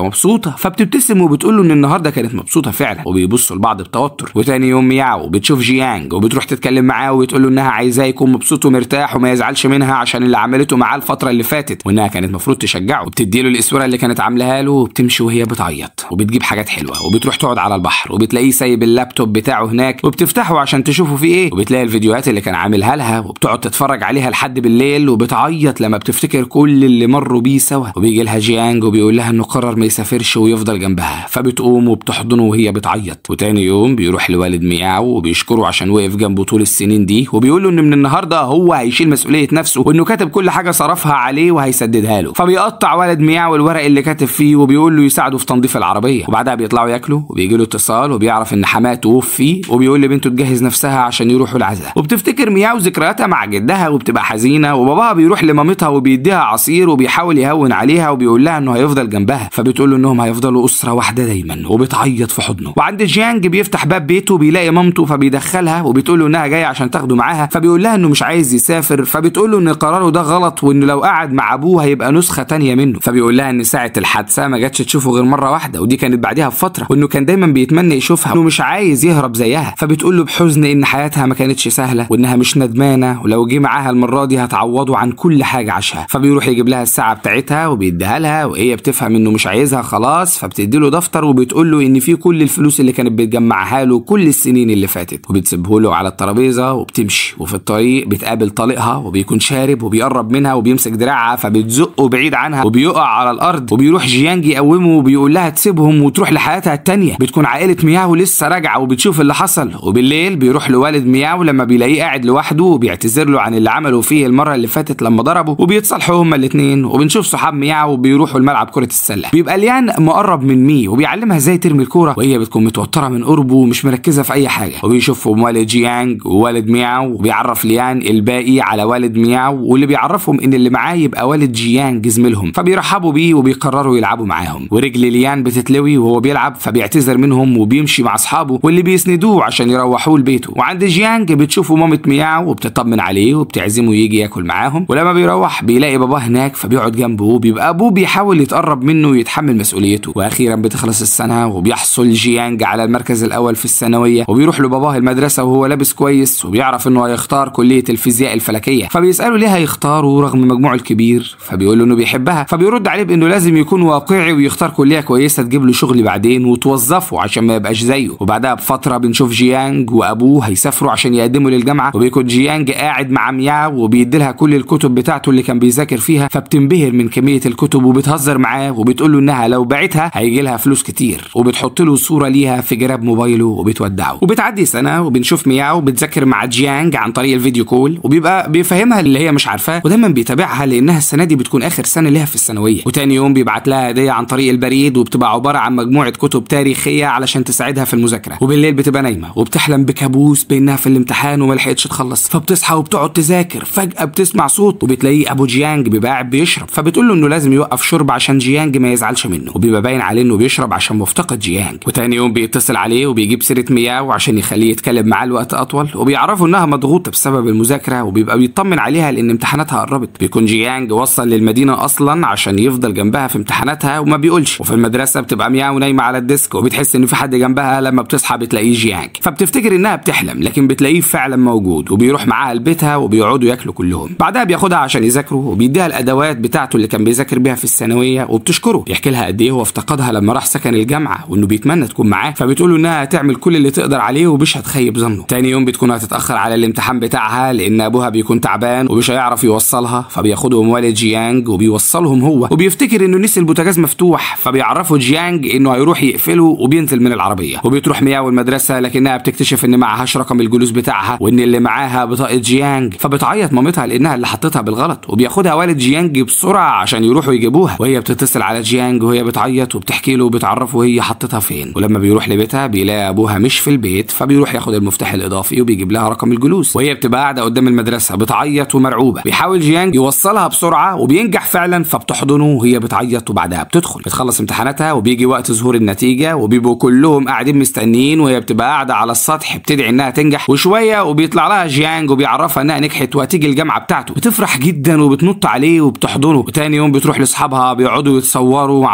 مبسوطه فبتبتسم وبتقول له ان النهارده كانت مبسوطه فعلا وبيبصوا لبعض بتوتر وتاني يوم مياو بتشوف جيانج وبتروح تتكلم معاه وبتقول له انها عايزاه يكون مبسوط ومرتاح وما يزعلش منها عشان اللي عملته معاه الفتره اللي فاتت وانها كانت المفروض تشجعه وبتدي له الاسوره اللي كانت عاملاها له وبتمشي وهي بتعيط وبتجيب حاجات حلوه وبتروح تقعد على البحر وبتلاقيه سايب اللابتوب بتاعه هناك وبتفتحه عشان تشوفه فيه ايه وبتلاقي الفيديوهات اللي كان عاملها لها وبتقعد تتفرج عليها لحد بالليل وبتعيط لما بتفتكر كل اللي مروا بيه سوا وبيجي لها جيانج وبيقول لها انه قرر ما يسافرش ويفضل جنبها فبتقوم وبتحضنه وهي بتعيط وتاني يوم بيروح لوالد مياو وبيشكره عشان وقف جنبه طول السنين دي وبيقول له ان من النهارده هو هيشيل مسؤوليه نفسه وانه كاتب كل حاجه صرفها عليه وهيسددها له فبيقطع ولد مياو الورق اللي كاتب فيه وبيقول له يساعده في تنظيف العربيه وبعدها بيطلعوا ياكلوا وبيجي له اتصال وبيعرف ان حماه توفي وبيقول لبنته تجهز نفسها عشان يروحوا العزاء وبتفتكر مياو ذكرياتها مع جدها وبتبقى حزينه وباباها بيروح لمامتها وبيديها عصير وبيحاول يهون عليها وبيقول لها انه هيفضل جنبها فبتقول له انهم هيفضلوا اسره واحده دايما وبتعيط في حضنه وعند جيانج بيفتح باب بيته بيلاقي مامته فبيدخلها وبتقول له انها جايه عشان تاخده معاها فبيقول لها انه مش عايز يسافر فبتقول له ان قراره ده غلط وانه لو قعد مع ابوه هيبقى نسخه تانية منه فبيقول لها ان ساعه الحادثه ما جاتش تشوفه غير مره واحده ودي كانت بعدها بفتره وانه كان دايما بيتمنى يشوفها وانه مش عايز يهرب زيها فبتقول له بحزن ان حياتها ما كانتش سهله وانها مش ندمانه ولو جه معاها المره دي هتعوضه عن كل حاجه عاشها فبيروح يجيب لها الساعه بتاعتها وبيديها لها وهي بتفهم انه مش عايزها خلاص فبتدي له دفتر وبتقول له ان في كل الفلوس اللي كانت بتجمعها له كل السنين اللي فاتت وبتسيبه له على الترابيزه وبتمشي وفي الطريق بتقابل طليقها وبيكون شارب وبيقرب منها وبيمسك دراعها فبتزقه بعيد عنها وبيقع على الارض وبيروح جيانج يقومه وبيقول لها تسيبهم وتروح لحياتها التانية بتكون عائله مياو لسه راجعه وبتشوف اللي حصل وبالليل بيروح لوالد مياو لما بيلاقيه قاعد لوحده وبيعتذر له عن اللي عمله فيه المره اللي فاتت لما ضربه وبيتصالحوا هما الاثنين وبنشوف صحاب مياو بيروحوا الملعب كره السله بيبقى ليان مقرب من مي وبيعلمها ازاي ترمي الكوره وهي بتكون متوتره من قربه ومش مركزه في اي حاجه وبيشوفهم والد جيانج ووالد مياو وبيعرف ليان الباقي على والد مياو واللي بيعرفهم ان اللي معاه يبقى والد جيانج زميلهم فبيرحبوا بيه وبيقرروا يلعبوا معاهم ورجل ليان بتتلوي وهو بيلعب فبيعتذر منهم وبيمشي مع اصحابه واللي بيسندوه عشان يروحوه لبيته وعند جيانج بتشوفوا مامة مياو وبتطمن عليه وبتعزمه يجي ياكل معاهم ولما بيروح بيلاقي باباه هناك فبيقعد جنبه وبيبقى ابوه بيحاول يتقرب منه ويتحمل مسؤوليته واخيرا بتخلص السنه وبيحصل جيانج على المركز الاول في الثانويه وبيروح لباباه المدرسه وهو لابس كويس وبيعرف انه هيختار كليه الفيزياء الفلكيه فبيساله ليه هيختاره رغم مجموعه الكبير فبيقول له انه بيحبها فبيرد عليه بانه لازم يكون واقعي ويختار كليه كويسه تجيب له شغل بعدين وتوظفه عشان ما يبقاش زيه وبعدها بفتره بنشوف جيانج وابوه هيسافروا عشان يقدموا للجامعه وبيكون جيانج قاعد مع مياو وبيدي لها كل الكتب بتاعته اللي كان بيذاكر فيها فبتنبهر من كميه الكتب وبتهزر معاه وبتقول له انها لو باعتها هيجي لها فلوس كتير وبتحط له صوره ليها في جراب موبايله وبتودعه وبتعدي سنه وبنشوف مياو بتذاكر مع جيانج عن طريق الفيديو كول وبيبقى بيفهمها اللي هي مش عارفاه ودايما بيتابعها لانها السنه دي بتكون اخر سنه ليها في الثانويه وتاني يوم بيبعت لها هديه عن طريق البريد وبتبقى عباره عن مجموعه كتب تاريخيه علشان تساعدها في المذاكره وبالليل بتبقى نايمه وبتحلم بكابوس بانها في الامتحان وما لحقتش تخلص فبتصحى وبتقعد تذاكر فجاه بتسمع صوت وبتلاقيه ابو جيانج بيبقى قاعد بيشرب فبتقول له انه لازم يوقف شرب عشان جيانج ما يزعلش منه وبيبقى باين عليه انه بيشرب عشان مفتقد جيانج وتاني يوم بيتصل عليه وبيجيب سيره مياو عشان يخليه يتكلم معاه لوقت اطول وبيعرفوا انها مضغوطه بسبب المذاكره وبيبقى بيطمن عليها لان امتحاناتها قربت بيكون جيانج وصل للمدينه اصلا عشان يفضل جنبها في امتحاناتها وما بيقولش وفي المدرسه بتبقى مياو نايمه على الديسك وبتحس ان في حد جنبها لما بتصحى بتلاقيه جيانج فبتفتكر انها بتحلم لكن بتلاقيه فعلا موجود وبيروح معاها لبيتها وبيقعدوا ياكلوا كلهم بعدها بياخدها عشان يذاكروا وبيديها الادوات بتاعته اللي كان بيذاكر بيها في الثانويه وبتشكره يحكي لها قد ايه هو افتقدها لما راح سكن الجامعه وانه بيتمنى تكون معاه فبتقول له انها هتعمل كل اللي تقدر عليه ومش هتخيب ظنه تاني يوم بتكون هتتاخر على الامتحان بتاعها لان ابوها بيكون تعبان ومش هيعرف يوصلها فبياخدهم والد جيانج وبيوصلهم هو وبيفتكر انه نسي البوتاجاز مفتوح فبيعرفوا جيانج انه هيروح يقفله وبينزل من العربيه وبتروح مياو المدرسه لكنها بتكتشف ان معهاش رقم الجلوس بتاعها وان اللي معاها بطاقه جيانج فبتعيط مامتها لانها اللي حطتها بالغلط وبياخدها والد جيانج بسرعه عشان يروحوا يجيبوها وهي بتتصل على جيانج وهي بتعيط وبتحكي له وبتعرفه هي حطتها فين ولما بيروح لبيتها بيلاقي ابوها مش في البيت فبيروح ياخد المفتاح الاضافي وبيجيب لها رقم الجلوس وهي بتبقى قاعده قدام المدرسه بتعيط ومرعوبه بيحاول جيانج يوصلها بسرعه وبينجح فعلا فبتحضنه وهي بتعيط وبعدها بتدخل بتخلص امتحاناتها وبيجي وقت ظهور النتيجه وبيبقوا كلهم قاعدين مستنيين وهي بتبقى قاعده على السطح بتدعي انها تنجح وشويه وبيطلع لها جيانج وبيعرفها انها نجحت وهتيجي الجامعه بتاعته بتفرح جدا وبتنط عليه وبتحضنه وتاني يوم بتروح لاصحابها بيقعدوا يتصوروا مع بعض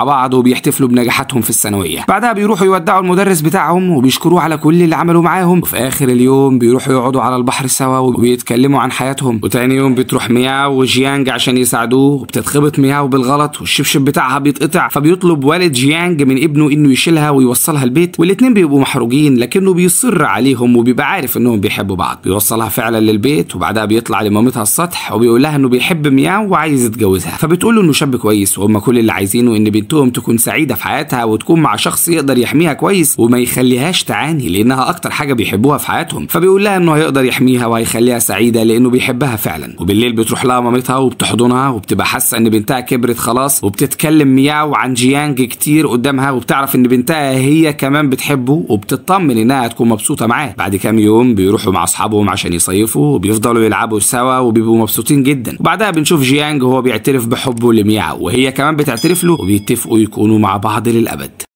وبيحتفلوا بنجاحاتهم في الثانويه بعدها بيروحوا يودعوا المدرس بتاعهم وبيشكروه على كل اللي عملوا معاهم وفي اخر اليوم بيروحوا يقعدوا على البحر سوا وبيتكلموا عن حياتهم وتاني يوم بتروح مياو وجيانج عشان يساعدوه وبتتخبط مياو بالغلط والشبشب بتاعها بيتقطع فبيطلب والد جيانج من ابنه انه يشيلها ويوصلها البيت والاتنين بيبقوا محروجين لكنه بيصر عليهم وبيبقى عارف انهم بيحبوا بعض بيوصلها فعلا للبيت وبعدها بيطلع لمامتها السطح وبيقول لها انه بيحب مياو وعايز يتجوزها فبتقول له انه شاب كويس وهم كل اللي عايزينه ان بنتهم تكون سعيده في حياتها وتكون مع شخص يقدر يحميها كويس وما يخليهاش تعاني لانها اكتر حاجه بيحبوها في حياتهم فبيقول لها انه هيقدر يحميها وهيخليها سعيده لانه بيحبها فعلا وبالليل بتروح لها مامتها وبتحضنها وبتبقى حاسه ان بنتها كبرت خلاص وبتتكلم مياو عن جيانج كتير قدامها وبتعرف ان بنتها هي كمان بتحبه وبتطمن انها تكون مبسوطه معاه بعد كام يوم بيروحوا مع اصحابهم عشان يصيفوا وبيفضلوا يلعبوا سوا وبيبقوا مبسوطين جدا وبعدها بنشوف جيانج وهو بيعترف بحبه لمياو وهي كمان بتعترف له وبيتفقوا يكونوا مع بعض للابد